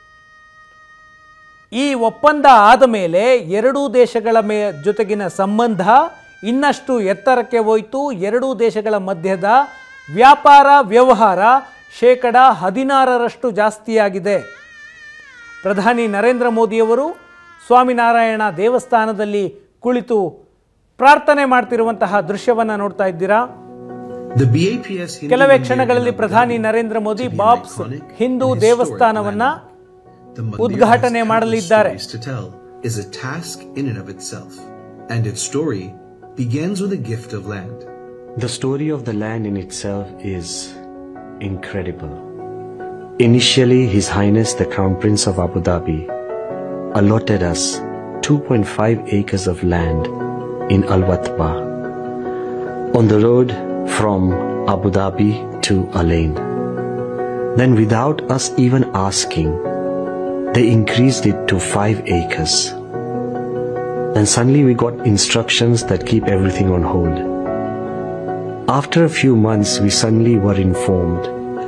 ಈ ಒಪ್ಪಂದ ಆದ ಮೇಲೆ ಎರಡೂ ದೇಶಗಳ ಮೇ ಜೊತೆಗಿನ ಸಂಬಂಧ ಇನ್ನಷ್ಟು ಎತ್ತರಕ್ಕೆ ಹೋಯಿತು ಎರಡೂ ದೇಶಗಳ ಮಧ್ಯದ ವ್ಯಾಪಾರ ವ್ಯವಹಾರ ಶೇಕಡ ಹದಿನಾರರಷ್ಟು ಜಾಸ್ತಿಯಾಗಿದೆ ಪ್ರಧಾನಿ ನರೇಂದ್ರ ಮೋದಿಯವರು ಸ್ವಾಮಿನಾರಾಯಣ ದೇವಸ್ಥಾನದಲ್ಲಿ ಕುಳಿತು ಪ್ರಾರ್ಥನೆ ಮಾಡ್ತಿರುವಂತಹ ದೃಶ್ಯವನ್ನು ನೋಡ್ತಾ ಇದ್ದೀರಾ The BAPS Hindu ಕೆಲವೇ Mandir ಕ್ಷಣಗಳಲ್ಲಿ in ಪ್ರಧಾನಿ Abu Dhabi Narendra Modi to be an BAPS iconic Hindu and historic ದೇವಸ್ಥಾನವನ್ನ landmark. The Mandir ಉದ್ಘಾಟನೆ has ಮಾಡಲಿದ್ದಾರೆ. countless stories to tell is a task in and of itself, and its story begins with a gift of land. The story of the land in itself is incredible. Initially, His Highness the Crown Prince of Abu Dhabi allotted us 2.5 acres of land in Al Watba on the road from Abu Dhabi to Alain. Then, without us even asking, they increased it to 5 acres. Then suddenly we got instructions that keep everything on hold. After a few months, we suddenly were informed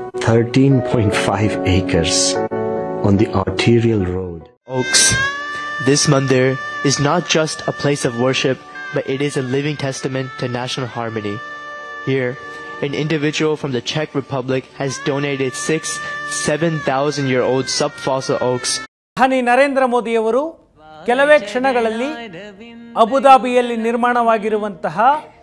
13.5 acres on the arterial road. Oaks. This mandir is not just a place of worship, but it is a living testament to national harmony. Here, an individual from the Czech Republic has donated six 7,000 year old subfossil oaks ಪ್ರಧಾನಿ ನರೇಂದ್ರ ಮೋದಿಯವರು ಕೆಲವೇ ಕ್ಷಣಗಳಲ್ಲಿ ಅಬುದಾಬಿಯಲ್ಲಿ ನಿರ್ಮಾಣವಾಗಿರುವಂತಹ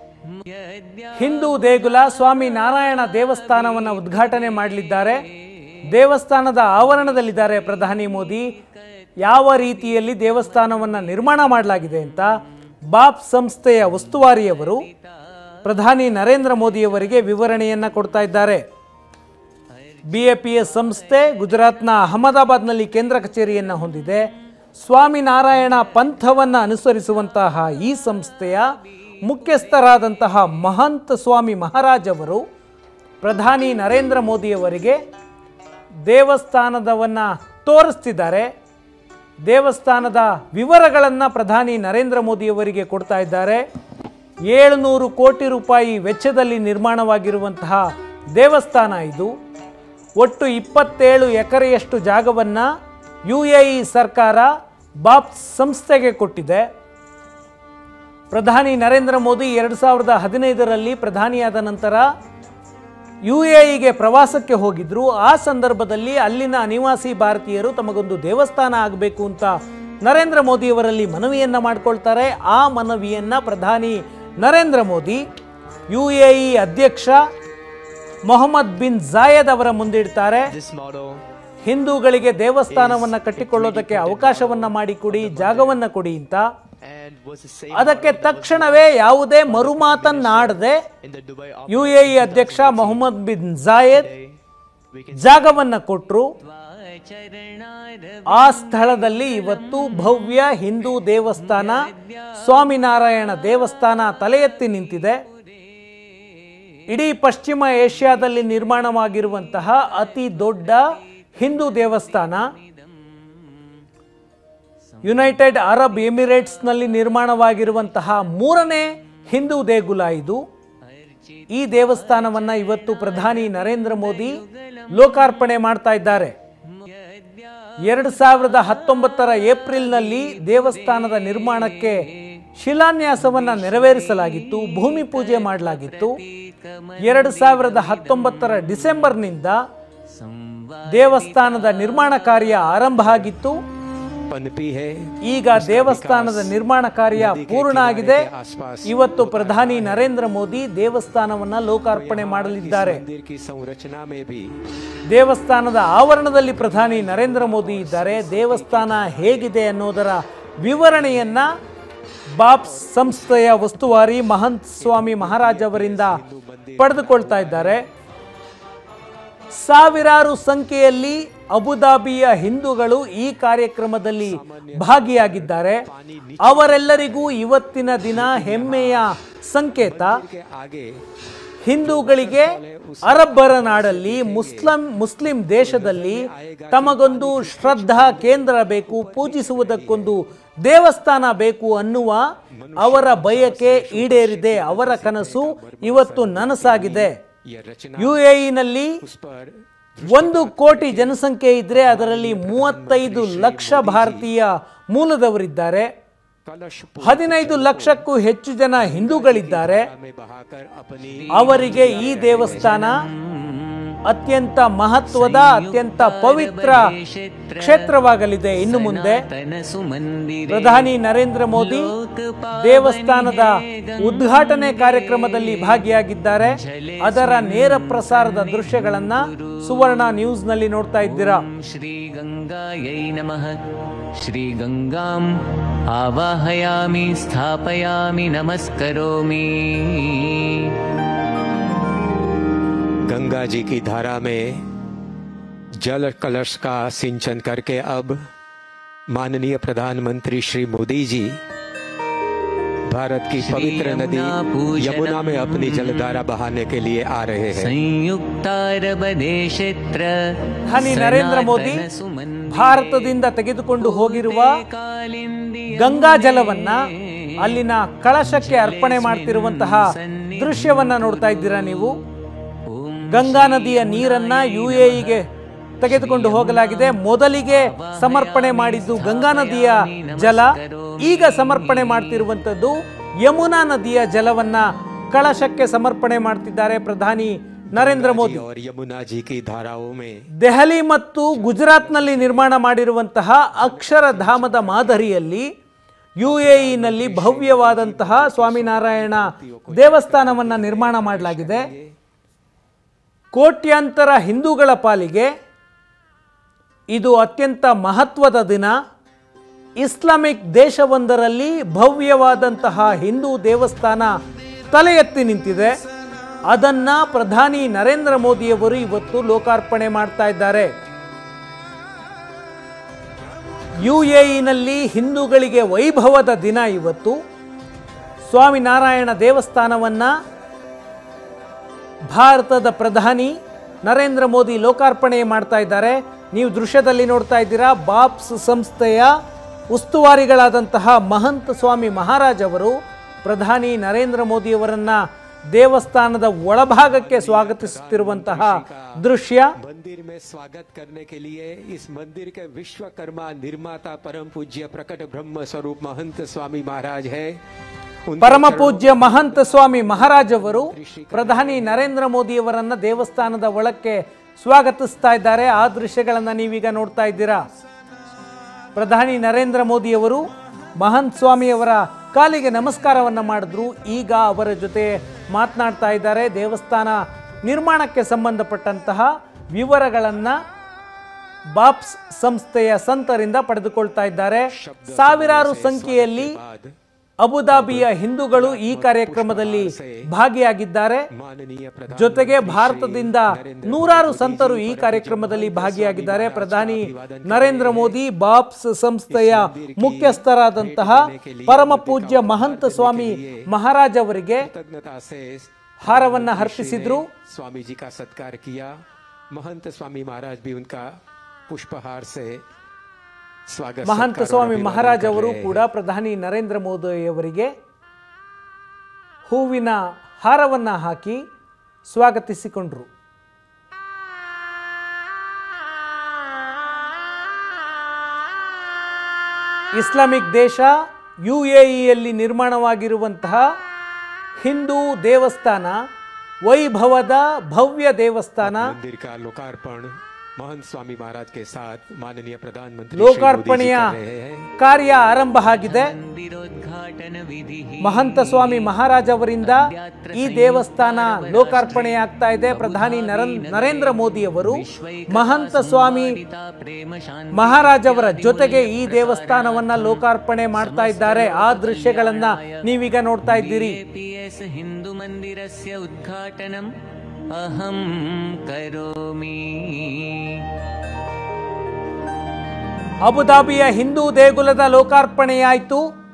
ಹಿಂದೂ ದೇಗುಲ ಸ್ವಾಮಿ ನಾರಾಯಣ ದೇವಸ್ಥಾನವನ್ನು ಉದ್ಘಾಟನೆ ಮಾಡಲಿದ್ದಾರೆ ದೇವಸ್ಥಾನದ ಆವರಣದಲ್ಲಿದ್ದಾರೆ ಪ್ರಧಾನಿ ಮೋದಿ ಯಾವ ರೀತಿಯಲ್ಲಿ ದೇವಸ್ಥಾನವನ್ನು ನಿರ್ಮಾಣ ಮಾಡಲಾಗಿದೆ ಅಂತ ಬಾಪ್ ಸಂಸ್ಥೆಯ ಉಸ್ತುವಾರಿಯವರು ಪ್ರಧಾನಿ ನರೇಂದ್ರ ಮೋದಿಯವರಿಗೆ ವಿವರಣೆಯನ್ನು ಕೊಡ್ತಾ ಇದ್ದಾರೆ ಬಿ ಎ ಪಿ ಎಸ್ ಸಂಸ್ಥೆ ಗುಜರಾತ್ನ ಅಹಮದಾಬಾದ್ನಲ್ಲಿ ಕೇಂದ್ರ ಕಚೇರಿಯನ್ನು ಹೊಂದಿದೆ ಸ್ವಾಮಿನಾರಾಯಣ ಪಂಥವನ್ನು ಅನುಸರಿಸುವಂತಹ ಈ ಸಂಸ್ಥೆಯ ಮುಖ್ಯಸ್ಥರಾದಂತಹ ಮಹಂತ ಸ್ವಾಮಿ ಮಹಾರಾಜ್ ಅವರು ಪ್ರಧಾನಿ ನರೇಂದ್ರ ಮೋದಿಯವರಿಗೆ ದೇವಸ್ಥಾನದವನ್ನು ತೋರಿಸ್ತಿದ್ದಾರೆ ದೇವಸ್ಥಾನದ ವಿವರಗಳನ್ನು ಪ್ರಧಾನಿ ನರೇಂದ್ರ ಮೋದಿಯವರಿಗೆ ಕೊಡ್ತಾ ಇದ್ದಾರೆ ಏಳುನೂರು ಕೋಟಿ ರೂಪಾಯಿ ವೆಚ್ಚದಲ್ಲಿ ನಿರ್ಮಾಣವಾಗಿರುವಂತಹ ದೇವಸ್ಥಾನ ಇದು ಒಟ್ಟು ಇಪ್ಪತ್ತೇಳು ಎಕರೆಯಷ್ಟು ಜಾಗವನ್ನು ಯು ಎ ಇ ಸರ್ಕಾರ ಬಾಪ್ ಸಂಸ್ಥೆಗೆ ಕೊಟ್ಟಿದೆ ಪ್ರಧಾನಿ ನರೇಂದ್ರ ಮೋದಿ ಎರಡು ಸಾವಿರದ ಹದಿನೈದರಲ್ಲಿ ಪ್ರಧಾನಿಯಾದ ನಂತರ ಯು ಎ ಇಗೆ ಪ್ರವಾಸಕ್ಕೆ ಹೋಗಿದ್ರು ಆ ಸಂದರ್ಭದಲ್ಲಿ ಅಲ್ಲಿನ ಅನಿವಾಸಿ ಭಾರತೀಯರು ತಮಗೊಂದು ದೇವಸ್ಥಾನ ಆಗಬೇಕು ಅಂತ ನರೇಂದ್ರ ಮೋದಿಯವರಲ್ಲಿ ಮನವಿಯನ್ನ ಮಾಡ್ಕೊಳ್ತಾರೆ ಆ ಮನವಿಯನ್ನ ಪ್ರಧಾನಿ Narendra Modi U A E ಅಧ್ಯಕ್ಷ ಮೊಹಮ್ಮದ್ ಬಿನ್ ಜಾಯದ್ ಅವರ ಮುಂದಿಡ್ತಾರೆ This model ಹಿಂದೂಗಳಿಗೆ ದೇವಸ್ಥಾನವನ್ನ ಕಟ್ಟಿಕೊಳ್ಳೋದಕ್ಕೆ ಅವಕಾಶವನ್ನ ಮಾಡಿಕೊಡಿ ಜಾಗವನ್ನ ಕೊಡಿ ಅಂತ and was the same ಅದಕ್ಕೆ ತಕ್ಷಣವೇ ಯಾವುದೇ ಮರುಮಾತನ್ನಾಡದೆ in the Dubai U A E ಅಧ್ಯಕ್ಷ Mohammed bin Zayed day. We can ಜಾಗವನ್ನ ಕೊಟ್ಟರು ಆ ಸ್ಥಳದಲ್ಲಿ ಇವತ್ತು ಭವ್ಯ ಹಿಂದೂ ದೇವಸ್ಥಾನ ಸ್ವಾಮಿನಾರಾಯಣ ದೇವಸ್ಥಾನ ತಲೆ ಎತ್ತಿ ನಿಂತಿದೆ ಇಡೀ ಪಶ್ಚಿಮ ಏಷ್ಯಾದಲ್ಲಿ ನಿರ್ಮಾಣವಾಗಿರುವಂತಹ ಅತಿ ದೊಡ್ಡ ಹಿಂದೂ ದೇವಸ್ಥಾನ ಯುನೈಟೆಡ್ ಅರಬ್ ಎಮಿರೇಟ್ಸ್ನಲ್ಲಿ ನಿರ್ಮಾಣವಾಗಿರುವಂತಹ ಮೂರನೇ ಹಿಂದೂ ದೇಗುಲ ಇದು ಈ ದೇವಸ್ಥಾನವನ್ನ ಇವತ್ತು ಪ್ರಧಾನಿ ನರೇಂದ್ರ ಮೋದಿ ಲೋಕಾರ್ಪಣೆ ಮಾಡ್ತಾ ಇದ್ದಾರೆ ಎರಡು ಸಾವಿರದ ಹತ್ತೊಂಬತ್ತರ ಏಪ್ರಿಲ್ನಲ್ಲಿ ದೇವಸ್ಥಾನದ ನಿರ್ಮಾಣಕ್ಕೆ ಶಿಲಾನ್ಯಾಸವನ್ನ ನೆರವೇರಿಸಲಾಗಿತ್ತು ಭೂಮಿ ಪೂಜೆ ಮಾಡಲಾಗಿತ್ತು ಎರಡು ಸಾವಿರದ ಹತ್ತೊಂಬತ್ತರ ಡಿಸೆಂಬರ್ನಿಂದ ದೇವಸ್ಥಾನದ ನಿರ್ಮಾಣ ಕಾರ್ಯ ಆರಂಭ ಆಗಿತ್ತು पनपी है ಈಗ ದೇವಸ್ಥಾನದ ನಿರ್ಮಾಣ ಕಾರ್ಯ ಪೂರ್ಣ ಆಗಿದೆ ಇವತ್ತು ಪ್ರಧಾನಿ ನರೇಂದ್ರ ಮೋದಿ ದೇವಸ್ಥಾನವನ್ನ ಲೋಕಾರ್ಪಣೆ ಮಾಡಲಿದ್ದಾರೆ मंदिर की संरचना में भी ದೇವಸ್ಥಾನದ ಆವರಣದಲ್ಲಿ ಪ್ರಧಾನಿ ನರೇಂದ್ರ ಮೋದಿ ಇದ್ದಾರೆ ದೇವಸ್ಥಾನ ಹೇಗಿದೆ ಅನ್ನೋದರ ವಿವರಣೆಯನ್ನ ಬಾಪ್ಸ್ ಸಂಸ್ಥೆಯ ಉಸ್ತುವಾರಿ ಮಹಂತ್ ಸ್ವಾಮಿ ಮಹಾರಾಜ್ ಅವರಿಂದ ಪಡೆದುಕೊಳ್ತಾ ಇದ್ದಾರೆ ಸಾವಿರಾರು ಸಂಖ್ಯೆಯಲ್ಲಿ ಅಬುದಾಬಿಯ ಹಿಂದೂಗಳು ಈ ಕಾರ್ಯಕ್ರಮದಲ್ಲಿ ಭಾಗಿಯಾಗಿದ್ದಾರೆ ಅವರೆಲ್ಲರಿಗೂ ಇವತ್ತಿನ ದಿನ ಹೆಮ್ಮೆಯ ಸಂಕೇತ के आगे ಹಿಂದೂಗಳಿಗೆ ಅರಬ್ಬರ ನಾಡಲ್ಲಿ ಮುಸ್ಲಿಂ ಮುಸ್ಲಿಂ ದೇಶದಲ್ಲಿ ತಮಗೊಂದು ಶ್ರದ್ಧಾ ಕೇಂದ್ರ ಬೇಕು ಪೂಜಿಸುವುದಕ್ಕೊಂದು ದೇವಸ್ಥಾನ ಬೇಕು ಅನ್ನುವ ಅವರ ಬಯಕೆ ಈಡೇರಿದೆ ಅವರ ಕನಸು ಇವತ್ತು ನನಸಾಗಿದೆ यह रचना ಯು ಎ ನಲ್ಲಿ उस पर ಒಂದು ಕೋಟಿ ಜನಸಂಖ್ಯೆ ಇದ್ರೆ ಅದರಲ್ಲಿ ಮೂವತ್ತೈದು ಲಕ್ಷ ಭಾರತೀಯ ಮೂಲದವರಿದ್ದಾರೆ कलश ಹದಿನೈದು ಲಕ್ಷಕ್ಕೂ ಹೆಚ್ಚು ಜನ ಹಿಂದೂಗಳಿದ್ದಾರೆ में बहाकर अपनी ಅವರಿಗೆ ಈ ದೇವಸ್ಥಾನ ಅತ್ಯಂತ ಮಹತ್ವದ ಅತ್ಯಂತ ಪವಿತ್ರ ಕ್ಷೇತ್ರವಾಗಲಿದೆ ಇನ್ನು ಮುಂದೆ ಪ್ರಧಾನಿ ನರೇಂದ್ರ ಮೋದಿ ದೇವಸ್ಥಾನದ ಉದ್ಘಾಟನೆ ಕಾರ್ಯಕ್ರಮದಲ್ಲಿ ಭಾಗಿಯಾಗಿದ್ದಾರೆ ಅದರ ನೇರ ಪ್ರಸಾರದ ದೃಶ್ಯಗಳನ್ನ ಸುವರ್ಣ ನ್ಯೂಸ್ ನಲ್ಲಿ ನೋಡ್ತಾ ಇದ್ದೀರಾ श्रीगङ्गायै नमः श्रीगङ्गाम् आवाहयामि स्थापयामि नमस्करोमि गंगा जी की धारा में जल कलश का सिंचन करके अब माननीय प्रधानमंत्री श्री मोदी जी भारत की पवित्र नदी यमुना यमुना में अपनी जलधारा बहाने के लिए आ रहे हैं संयुक्तारबदेशेत्र ಪ್ರಧಾನಿ ನರೇಂದ್ರ ಮೋದಿ ಭಾರತದಿಂದ ತೆಗೆದುಕೊಂಡು ಹೋಗಿರುವ ಗಂಗಾ ಜಲವನ್ನ ಅಲ್ಲಿನ ಕಳಶಕ್ಕೆ ಅರ್ಪಣೆ ಮಾಡ್ತಿರುವಂತಹ ದೃಶ್ಯವನ್ನ ನೋಡ್ತಾ ಇದ್ದೀರಾ ನೀವು ಗಂಗಾ ನದಿಯ ನೀರನ್ನ ಯು ಎಗೆ ತೆಗೆದುಕೊಂಡು ಹೋಗಲಾಗಿದೆ ಮೊದಲಿಗೆ ಸಮರ್ಪಣೆ ಮಾಡಿದ್ದು ಗಂಗಾ ನದಿಯ ಜಲ ಈಗ ಸಮರ್ಪಣೆ ಮಾಡ್ತಿರುವಂತದ್ದು ಯಮುನಾ ನದಿಯ ಜಲವನ್ನ ಕಳಶಕ್ಕೆ ಸಮರ್ಪಣೆ ಮಾಡ್ತಿದ್ದಾರೆ ಪ್ರಧಾನಿ ನರೇಂದ್ರ ಮೋದಿ और यमुना जी की धाराओं में ದೆಹಲಿ ಮತ್ತು ಗುಜರಾತ್ನಲ್ಲಿ ನಿರ್ಮಾಣ ಮಾಡಿರುವಂತಹ ಅಕ್ಷರಧಾಮದ ಮಾದರಿಯಲ್ಲಿ ಯು ನಲ್ಲಿ ಭವ್ಯವಾದಂತಹ ಸ್ವಾಮಿನಾರಾಯಣ ದೇವಸ್ಥಾನವನ್ನ ನಿರ್ಮಾಣ ಮಾಡಲಾಗಿದೆ ಕೋಟ್ಯಾಂತರ ಹಿಂದೂಗಳ ಪಾಲಿಗೆ ಇದು ಅತ್ಯಂತ ಮಹತ್ವದ ದಿನ ಇಸ್ಲಾಮಿಕ್ ದೇಶವೊಂದರಲ್ಲಿ ಭವ್ಯವಾದಂತಹ ಹಿಂದೂ ದೇವಸ್ಥಾನ ತಲೆ ಎತ್ತಿ ನಿಂತಿದೆ ಅದನ್ನ ಪ್ರಧಾನಿ ನರೇಂದ್ರ ಮೋದಿಯವರು ಇವತ್ತು ಲೋಕಾರ್ಪಣೆ ಮಾಡ್ತಾ ಇದ್ದಾರೆ ಯು ನಲ್ಲಿ ಹಿಂದೂಗಳಿಗೆ ವೈಭವದ ದಿನ ಇವತ್ತು ಸ್ವಾಮಿನಾರಾಯಣ ದೇವಸ್ಥಾನವನ್ನ ಭಾರತದ ಪ್ರಧಾನಿ ನರೇಂದ್ರ ಮೋದಿ ಲೋಕಾರ್ಪಣೆ ಮಾಡ್ತಾ ಇದ್ದಾರೆ ನೀವು ದೃಶ್ಯದಲ್ಲಿ ನೋಡ್ತಾ ಇದ್ದೀರಾ ಬಾಪ್ಸ್ ಸಂಸ್ಥೆಯ ಉಸ್ತುವಾರಿಗಳಾದಂತಹ ಮಹಂತ ಸ್ವಾಮಿ ಮಹಾರಾಜ್ ಅವರು ಪ್ರಧಾನಿ ನರೇಂದ್ರ ಮೋದಿಯವರನ್ನ ದೇವಸ್ಥಾನದ ಒಳಭಾಗಕ್ಕೆ ಸ್ವಾಗತಿಸುತ್ತಿರುವಂತಹ ದೃಶ್ಯ मंदिर में स्वागत करने के लिए इस मंदिर के विश्वकर्मा निर्माता परम पूज्य प्रकट ब्रह्म स्वरूप महंत स्वामी महाराज है ಪರಮ ಪೂಜ್ಯ ಮಹಂತ ಸ್ವಾಮಿ ಮಹಾರಾಜ್ ಅವರು ಪ್ರಧಾನಿ ನರೇಂದ್ರ ಮೋದಿಯವರನ್ನ ದೇವಸ್ಥಾನದ ಒಳಕ್ಕೆ ಸ್ವಾಗತಿಸ್ತಾ ಇದ್ದಾರೆ ಆ ದೃಶ್ಯಗಳನ್ನ ನೀವೀಗ ನೋಡ್ತಾ ಇದ್ದೀರಾ ಪ್ರಧಾನಿ ನರೇಂದ್ರ ಮೋದಿಯವರು ಮಹಂತ್ ಸ್ವಾಮಿಯವರ ಕಾಲಿಗೆ ನಮಸ್ಕಾರವನ್ನ ಮಾಡಿದ್ರು ಈಗ ಅವರ ಜೊತೆ ಮಾತನಾಡ್ತಾ ಇದ್ದಾರೆ ದೇವಸ್ಥಾನ ನಿರ್ಮಾಣಕ್ಕೆ ಸಂಬಂಧಪಟ್ಟಂತಹ ವಿವರಗಳನ್ನ ಬಾಪ್ಸ್ ಸಂಸ್ಥೆಯ ಸಂತರಿಂದ ಪಡೆದುಕೊಳ್ತಾ ಇದ್ದಾರೆ ಸಾವಿರಾರು ಸಂಖ್ಯೆಯಲ್ಲಿ ಅಬುದಾಬಿಯ ಹಿಂದೂಗಳು ಈ ಕಾರ್ಯಕ್ರಮದಲ್ಲಿ ಭಾಗಿಯಾಗಿದ್ದಾರೆ माननीय प्रधान ಜೊತೆಗೆ ಭಾರತದಿಂದ ನೂರಾರು ಸಂತರು ಈ ಕಾರ್ಯಕ್ರಮದಲ್ಲಿ ಭಾಗಿಯಾಗಿದ್ದಾರೆ ಪ್ರಧಾನಿ ನರೇಂದ್ರ ಮೋದಿ ಬಾಪ್ಸ್ ಸಂಸ್ಥೆಯ ಮುಖ್ಯಸ್ಥರಾದಂತಹ ಪರಮ ಪೂಜ್ಯ ಮಹಂತ ಸ್ವಾಮಿ ಮಹಾರಾಜ್ ಅವರಿಗೆ कृतज्ञता से ಹಾರವನ್ನ ಅರ್ಪಿಸಿದ್ರು स्वामी जी का सत्कार किया महंत स्वामी महाराज भी उनका पुष्पहार से स्वागत ಮಹಂತ सत्कार और ಸ್ವಾಮಿ अभिवादन ಮಹಾರಾಜ್ कर ಅವರು रहे हैं। ಕೂಡ ಪ್ರಧಾನಿ ನರೇಂದ್ರ ಮೋದಿಯವರಿಗೆ ಹೂವಿನ ಹಾರವನ್ನ ಹಾಕಿ ಸ್ವಾಗತಿಸಿಕೊಂಡ್ರು ಇಸ್ಲಾಮಿಕ್ ದೇಶ ಯು ಎ ಇಯಲ್ಲಿ ನಿರ್ಮಾಣವಾಗಿರುವಂತಹ ಹಿಂದೂ ದೇವಸ್ಥಾನ ವೈಭವದ ಭವ್ಯ ದೇವಸ್ಥಾನ मंदिर का लोकार्पण महंत स्वामी महाराज के साथ माननीय प्रधानमंत्री श्री मोदी जी ಲೋಕಾರ್ಪಣೆಯ कर रहे हैं ಕಾರ್ಯ ಆರಂಭ ಆಗಿದೆ मन्दिरोद्घाटन विधिः ಮಹಂತ ಸ್ವಾಮಿ ಮಹಾರಾಜ್ ಅವರಿಂದ ಈ ದೇವಸ್ಥಾನ ಲೋಕಾರ್ಪಣೆಯಾಗ್ತಾ ಇದೆ ಪ್ರಧಾನಿ ನರನ್- ನರೇಂದ್ರ ಮೋದಿ ಅವರು ಮಹಂತ ಸ್ವಾಮಿ ಪ್ರೇಮ ಶಾಂತಿ ಮಹಾರಾಜ್ ಅವರ ಜೊತೆಗೆ ಈ ದೇವಸ್ಥಾನವನ್ನ ಲೋಕಾರ್ಪಣೆ ಮಾಡ್ತಾ ಇದ್ದಾರೆ ಆ ದೃಶ್ಯಗಳನ್ನ ನೀವೀಗ ನೋಡ್ತಾ ಇದ್ದೀರಿ एस् हिन्दुमन्दिरस्य उद्घाटनम् अहं करोमि ಅಬುದಾಬಿಯ ಹಿಂದೂ ದೇಗುಲದ ಲೋಕಾರ್ಪಣೆಯಾಯಿತು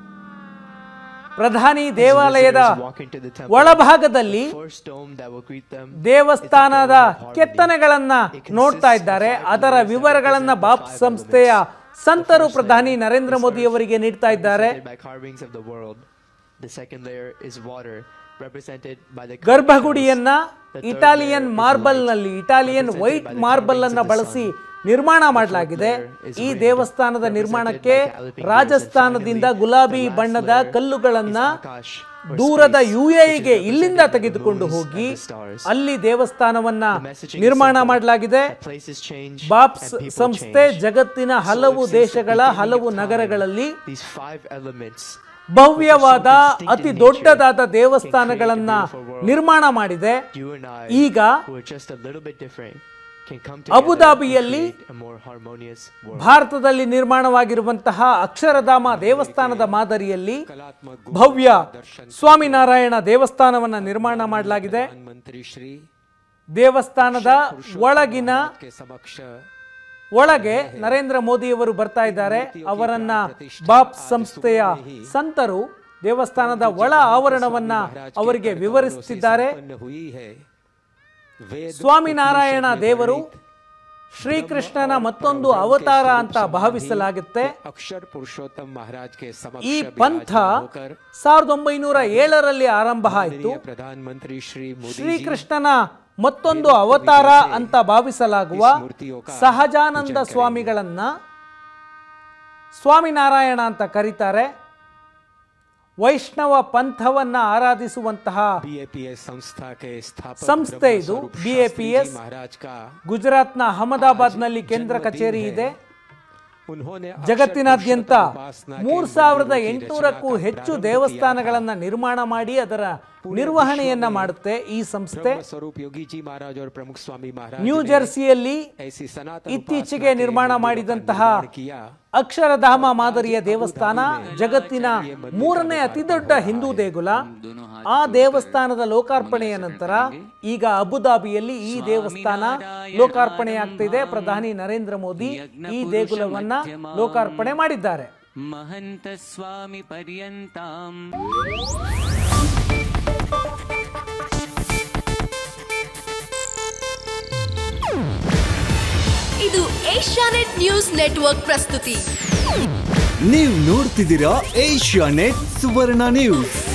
ಪ್ರಧಾನಿ ದೇವಾಲಯದ Walk into the temple. ಒಳಭಾಗದಲ್ಲಿ First dome that will greet them. ದೇವಸ್ಥಾನದ ಕೆತ್ತನೆಗಳನ್ನ ನೋಡ್ತಾ ಇದ್ದಾರೆ ಅದರ ವಿವರಗಳನ್ನ ಬಾಪ್ ಸಂಸ್ಥೆಯ ಸಂತರು ಪ್ರಧಾನಿ ನರೇಂದ್ರ ಮೋದಿ ಅವರಿಗೆ ನೀಡ್ತಾ ಇದ್ದಾರೆ represented by carvings of the world. The second layer is water, represented by the ಗರ್ಭಗುಡಿಯನ್ನ ಇಟಾಲಿಯನ್ ಮಾರ್ಬಲ್ ನಲ್ಲಿ ಇಟಾಲಿಯನ್ ವೈಟ್ ಮಾರ್ಬಲ್ ಅನ್ನ ಬಳಸಿ ನಿರ್ಮಾಣ ಮಾಡಲಾಗಿದೆ ಈ ದೇವಸ್ಥಾನದ ನಿರ್ಮಾಣಕ್ಕೆ ರಾಜಸ್ಥಾನದಿಂದ ಗುಲಾಬಿ ಬಣ್ಣದ ಕಲ್ಲುಗಳನ್ನ Akash, ದೂರದ ಯು ಎಗೆ ಇಲ್ಲಿಂದ ತೆಗೆದುಕೊಂಡು ಹೋಗಿ ಅಲ್ಲಿ ದೇವಸ್ಥಾನವನ್ನ ನಿರ್ಮಾಣ ಮಾಡಲಾಗಿದೆ places change. BAPS and people ಸಂಸ್ಥೆ change. ಜಗತ್ತಿನ ಹಲವು ದೇಶಗಳ ಹಲವು ನಗರಗಳಲ್ಲಿ These five elements ಭವ್ಯವಾದ ಅತಿ ದೊಡ್ಡದಾದ ದೇವಸ್ಥಾನಗಳನ್ನ ನಿರ್ಮಾಣ ಮಾಡಿದೆ you and I ಈಗ who are just a little bit different can come ಅಬುದಾಬಿಯಲ್ಲಿ together and create a more harmonious world. ಭಾರತದಲ್ಲಿ ನಿರ್ಮಾಣವಾಗಿರುವಂತಹ ಅಕ್ಷರಧಾಮ ದೇವಸ್ಥಾನದ ಮಾದರಿಯಲ್ಲಿ कलात्मक ಭವ್ಯ ಸ್ವಾಮಿನಾರಾಯಣ ದೇವಸ್ಥಾನವನ್ನ ನಿರ್ಮಾಣ ಮಾಡಲಾಗಿದೆ प्रधानमंत्री श्री ದೇವಸ್ಥಾನದ ಒಳಗಿನ के समक्ष ಒಳಗೆ ನರೇಂದ್ರ ಮೋದಿಯವರು ಬರ್ತಾ ಇದ್ದಾರೆ ಅವರನ್ನ ಬಾಪ್ ಸಂಸ್ಥೆಯ ಸಂತರು ದೇವಸ್ಥಾನದ ಒಳ ಆವರಣವನ್ನ ಅವರಿಗೆ ವಿವರಿಸುತ್ತಿದ್ದಾರೆ उत्पन्न हुई है वेद ಸ್ವಾಮಿನಾರಾಯಣ ದೇವರು ಶ್ರೀಕೃಷ್ಣನ ಮತ್ತೊಂದು ಅವತಾರ ಅಂತ ಭಾವಿಸಲಾಗುತ್ತೆ अक्षर पुरुषोत्तम महाराज के समक्ष ಈ ಪಂಥ विराजमान होकर ಸಾವಿರದ ಒಂಬೈನೂರ ಏಳರಲ್ಲಿ ಆರಂಭ ಆಯಿತು माननीय प्रधानमंत्री श्री मोदी जी ಶ್ರೀಕೃಷ್ಣನ ಮತ್ತೊಂದು ಅವತಾರ ಅಂತ ಭಾವಿಸಲಾಗುವ ಸಹಜಾನಂದ ಸ್ವಾಮಿಗಳನ್ನ ಸ್ವಾಮಿನಾರಾಯಣ ಅಂತ ಕರೀತಾರೆ ವೈಷ್ಣವ ಪಂಥವನ್ನ ಆರಾಧಿಸುವಂತಹ बीएपीएस संस्था के स्थापक ಸಂಸ್ಥೆ ब्रह्म ಇದು स्वरूप BAPS. शास्त्री जी महाराज का ಗುಜರಾತ್ನ ಅಹಮದಾಬಾದ್ನಲ್ಲಿ ಕೇಂದ್ರ ಕಚೇರಿ ಇದೆ उन्होंने अक्षर ಜಗತ್ತಿನಾದ್ಯಂತ पुरुषोत्तम उपासना के ಮೂರ್ ಸಾವಿರದ मंदिरों की ಎಂಟುನೂರಕ್ಕೂ रचना का ಹೆಚ್ಚು प्रारंभ ದೇವಸ್ಥಾನಗಳನ್ನ ನಿರ್ಮಾಣ ಮಾಡಿ ಅದರ ನಿರ್ವಹಣೆಯನ್ನ ಮಾಡುತ್ತೆ ಈ ಸಂಸ್ಥೆ ब्रह्म स्वरूप योगी जी महाराज और प्रमुख स्वामी महाराज ನ್ಯೂ ने ಜೆರ್ಸಿಯಲ್ಲಿ ऐसी सनातन ಇತ್ತೀಚೆಗೆ उपासना के ನಿರ್ಮಾಣ मंदिरों का ಮಾಡಿದಂತಹ निर्माण किया ಅಕ್ಷರಧಾಮ ಮಾದರಿಯ ದೇವಸ್ಥಾನ ಜಗತ್ತಿನ ಮೂರನೇ ಅತಿದೊಡ್ಡ ಹಿಂದೂ ದೇಗುಲ ಆ ದೇವಸ್ಥಾನದ ಲೋಕಾರ್ಪಣೆಯ ನಂತರ ಈಗ ಅಬುದಾಬಿಯಲ್ಲಿ ಈ ದೇವಸ್ಥಾನ ಲೋಕಾರ್ಪಣೆಯಾಗ್ತಿದೆ ಪ್ರಧಾನಿ ನರೇಂದ್ರ ಮೋದಿ ಈ ದೇಗುಲವನ್ನ ಲೋಕಾರ್ಪಣೆ ಮಾಡಿದ್ದಾರೆ महन्तस्वामि पर्यन्ताम् ಇದು ಏಷ್ಯಾನೆಟ್ ನ್ಯೂಸ್ ನೆಟ್ವರ್ಕ್ ಪ್ರಸ್ತುತಿ ನೀವು ನೋಡ್ತಿದ್ದೀರಾ ಏಷ್ಯಾ ನೆಟ್ ಸುವರ್ಣ ನ್ಯೂಸ್